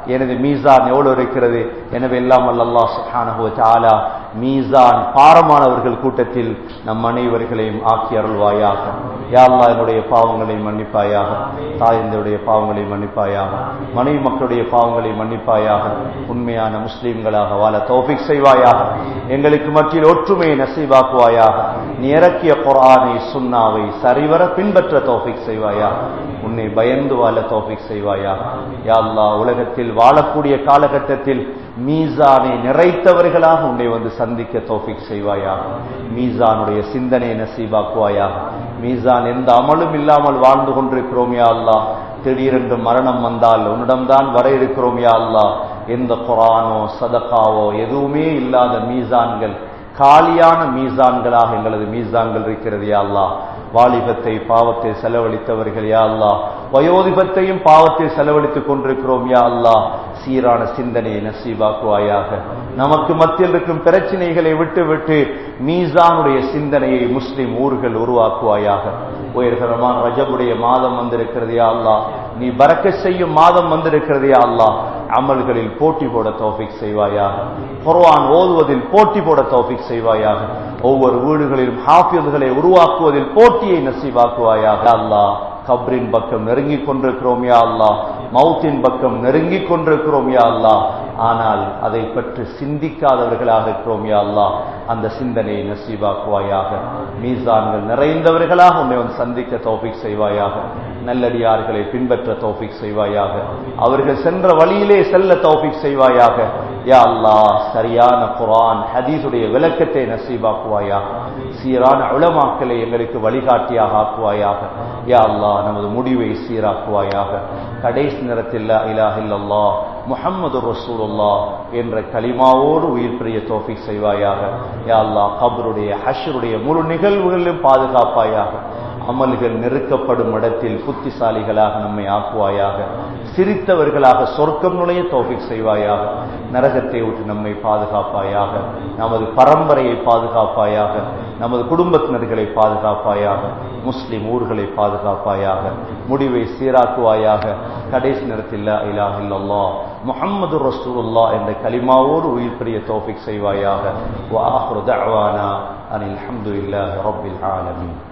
எனது மீசான் எவ்வளவு இருக்கிறது எனவே எல்லாம் அல்லாஹ் சுப்ஹானஹு வ தஆலா மீசான் பாரமானவர்கள் கூட்டத்தில் நம் அனைவர்களையும் ஆக்கி அருள்வாயாக யா அல்லாஹ் என்னுடைய பாவங்களை மன்னிப்பாயாக தாயந்தருடைய பாவங்களை மன்னிப்பாயாக மனைவி மக்களுடைய பாவங்களை மன்னிப்பாயாக உண்மையான முஸ்லிம்களாக வாழ தௌஃபிக் செய்வாயாக எங்களுக்கு மத்தியில் ஒற்றுமையை நசீவாக்குவாயாக நீ இறக்கிய குர்ஆனை சுன்னாவை சரிவர பின்பற்ற தௌஃபிக் செய்வாயாக உன்னை பயந்து வாழ தௌஃபிக் செய்வாயாக யா அல்லாஹ் உலகத்தில் வாழக்கூடிய காலகட்டத்தில் மீசானை நிறைத்தவர்களாக உன்னை வந்து சந்திக்க தௌஃபிக் செய்வாயாக மீசானுடைய சிந்தனை நசீபாக்குவாயாக மீசான் எந்த அமலும் இல்லாமல் வாழ்ந்து கொண்டிருக்கிறோம் யா அல்லாஹ் திடீரென்று மரணம் வந்தால் உன்னிடம்தான் வர இருக்கிறோம் யா அல்லாஹ் எந்த குரானோ சதகாவோ எதுவுமே இல்லாத மீசான்கள் காலியான மீசான்களாக எங்களது மீசான்கள் இருக்கிறது யா அல்லாஹ் வாலிபத்தை பாவத்தை செலவழித்தவர்கள் யா அல்லாஹ் வயோதிபத்தையும் பாவத்தை செலவழித்துக் கொண்டிருக்கிறோம் யா அல்லாஹ் சீரான சிந்தனையை நசீபாக்குவாயாக நமக்கு மத்தியில் இருக்கும் பிரச்சனைகளை விட்டு விட்டு மீசானுடைய சிந்தனையை முஸ்லிம் ஊர்கள் உருவாக்குவாயாக உயர்கரமான ரஜபுடைய மாதம் வந்திருக்கிறது யா அல்லாஹ் நீ பறக்க செய்யும் மாதம் வந்திருக்கிறது யா அல்லாஹ் அமல்களில் போட்டி போட தௌஃபிக் செய்வாயாக குர்ஆன் ஓதுவதில் போட்டி போட தௌஃபிக் செய்வாயாக ஒவ்வொரு வீடுகளிலும் ஹாஃபியல்களை உருவாக்குவதில் போட்டியை நசீவாக்குவாயாக அல்லாஹ் கப்ரின் பக்கம் நெருங்கிக் கொண்டிருக்கிறோம் யா அல்லாஹ் மௌத்தின் பக்கம் நெருங்கிக் கொண்டிருக்கிறோம் யா அல்லாஹ் ஆனால் அதை பற்றி சிந்திக்காதவர்களாக இருக்கிறோம் யா அல்லாஹ் அந்த சிந்தனையை நசீவாக்குவாயாக மீசான்கள் நிறைந்தவர்களாக உன்னை வந்து சந்திக்க தௌஃபிக் செய்வாயாக நல்லடியார்களை பின்பற்ற தௌஃபிக் செய்வாயாக அவர்கள் சென்ற வழியிலே செல்ல தௌஃபிக் செய்வாயாக யா அல்லாஹ் சரியான குர்ஆன் ஹதீஸுடைய விளக்கத்தை நசீபாக்குவாயாக சீரான உளமாக்களை எங்களுக்கு வழிகாட்டியாக ஆக்குவாயாக யா அல்லாஹ் நமது முடிவை சீராக்குவாயாக கடைசி நேரத்தில் லா இலாஹ இல்லல்லாஹ் முஹம்மது ரசூலுல்லா என்ற கலிமாவோடு உயிர் பிரிய தோஃபிக் செய்வாயாக யா அல்லாஹ் கபருடைய ஹஷருடைய முழு நிகழ்வுகளிலும் பாதுகாப்பாயாக அமல்கள் நெருக்கப்படும் இடத்தில் புத்திசாலிகளாக நம்மை ஆக்குவாயாக சிரித்தவர்களாக சொர்க்கம் நுழைய தோஃபிக் செய்வாயாக நரகத்தை விட்டு நம்மை பாதுகாப்பாயாக நமது பரம்பரையை பாதுகாப்பாயாக நமது குடும்பத்தினர்களை பாதுகாப்பாயாக முஸ்லிம் ஊர்களை பாதுகாப்பாயாக முடிவை சீராக்குவாயாக கடைசி நேரத்தில் லா இலாஹ இல்லல்லாஹ் முஹம்மது ரசூலுல்லா என்ற கலிமாவோடு உயிர் பிரிய தோஃபிக் செய்வாயாக வ ஆஹிரு தஅவானா அனில் ஹம்துலில்லாஹி ரப்பில் ஆலமீன்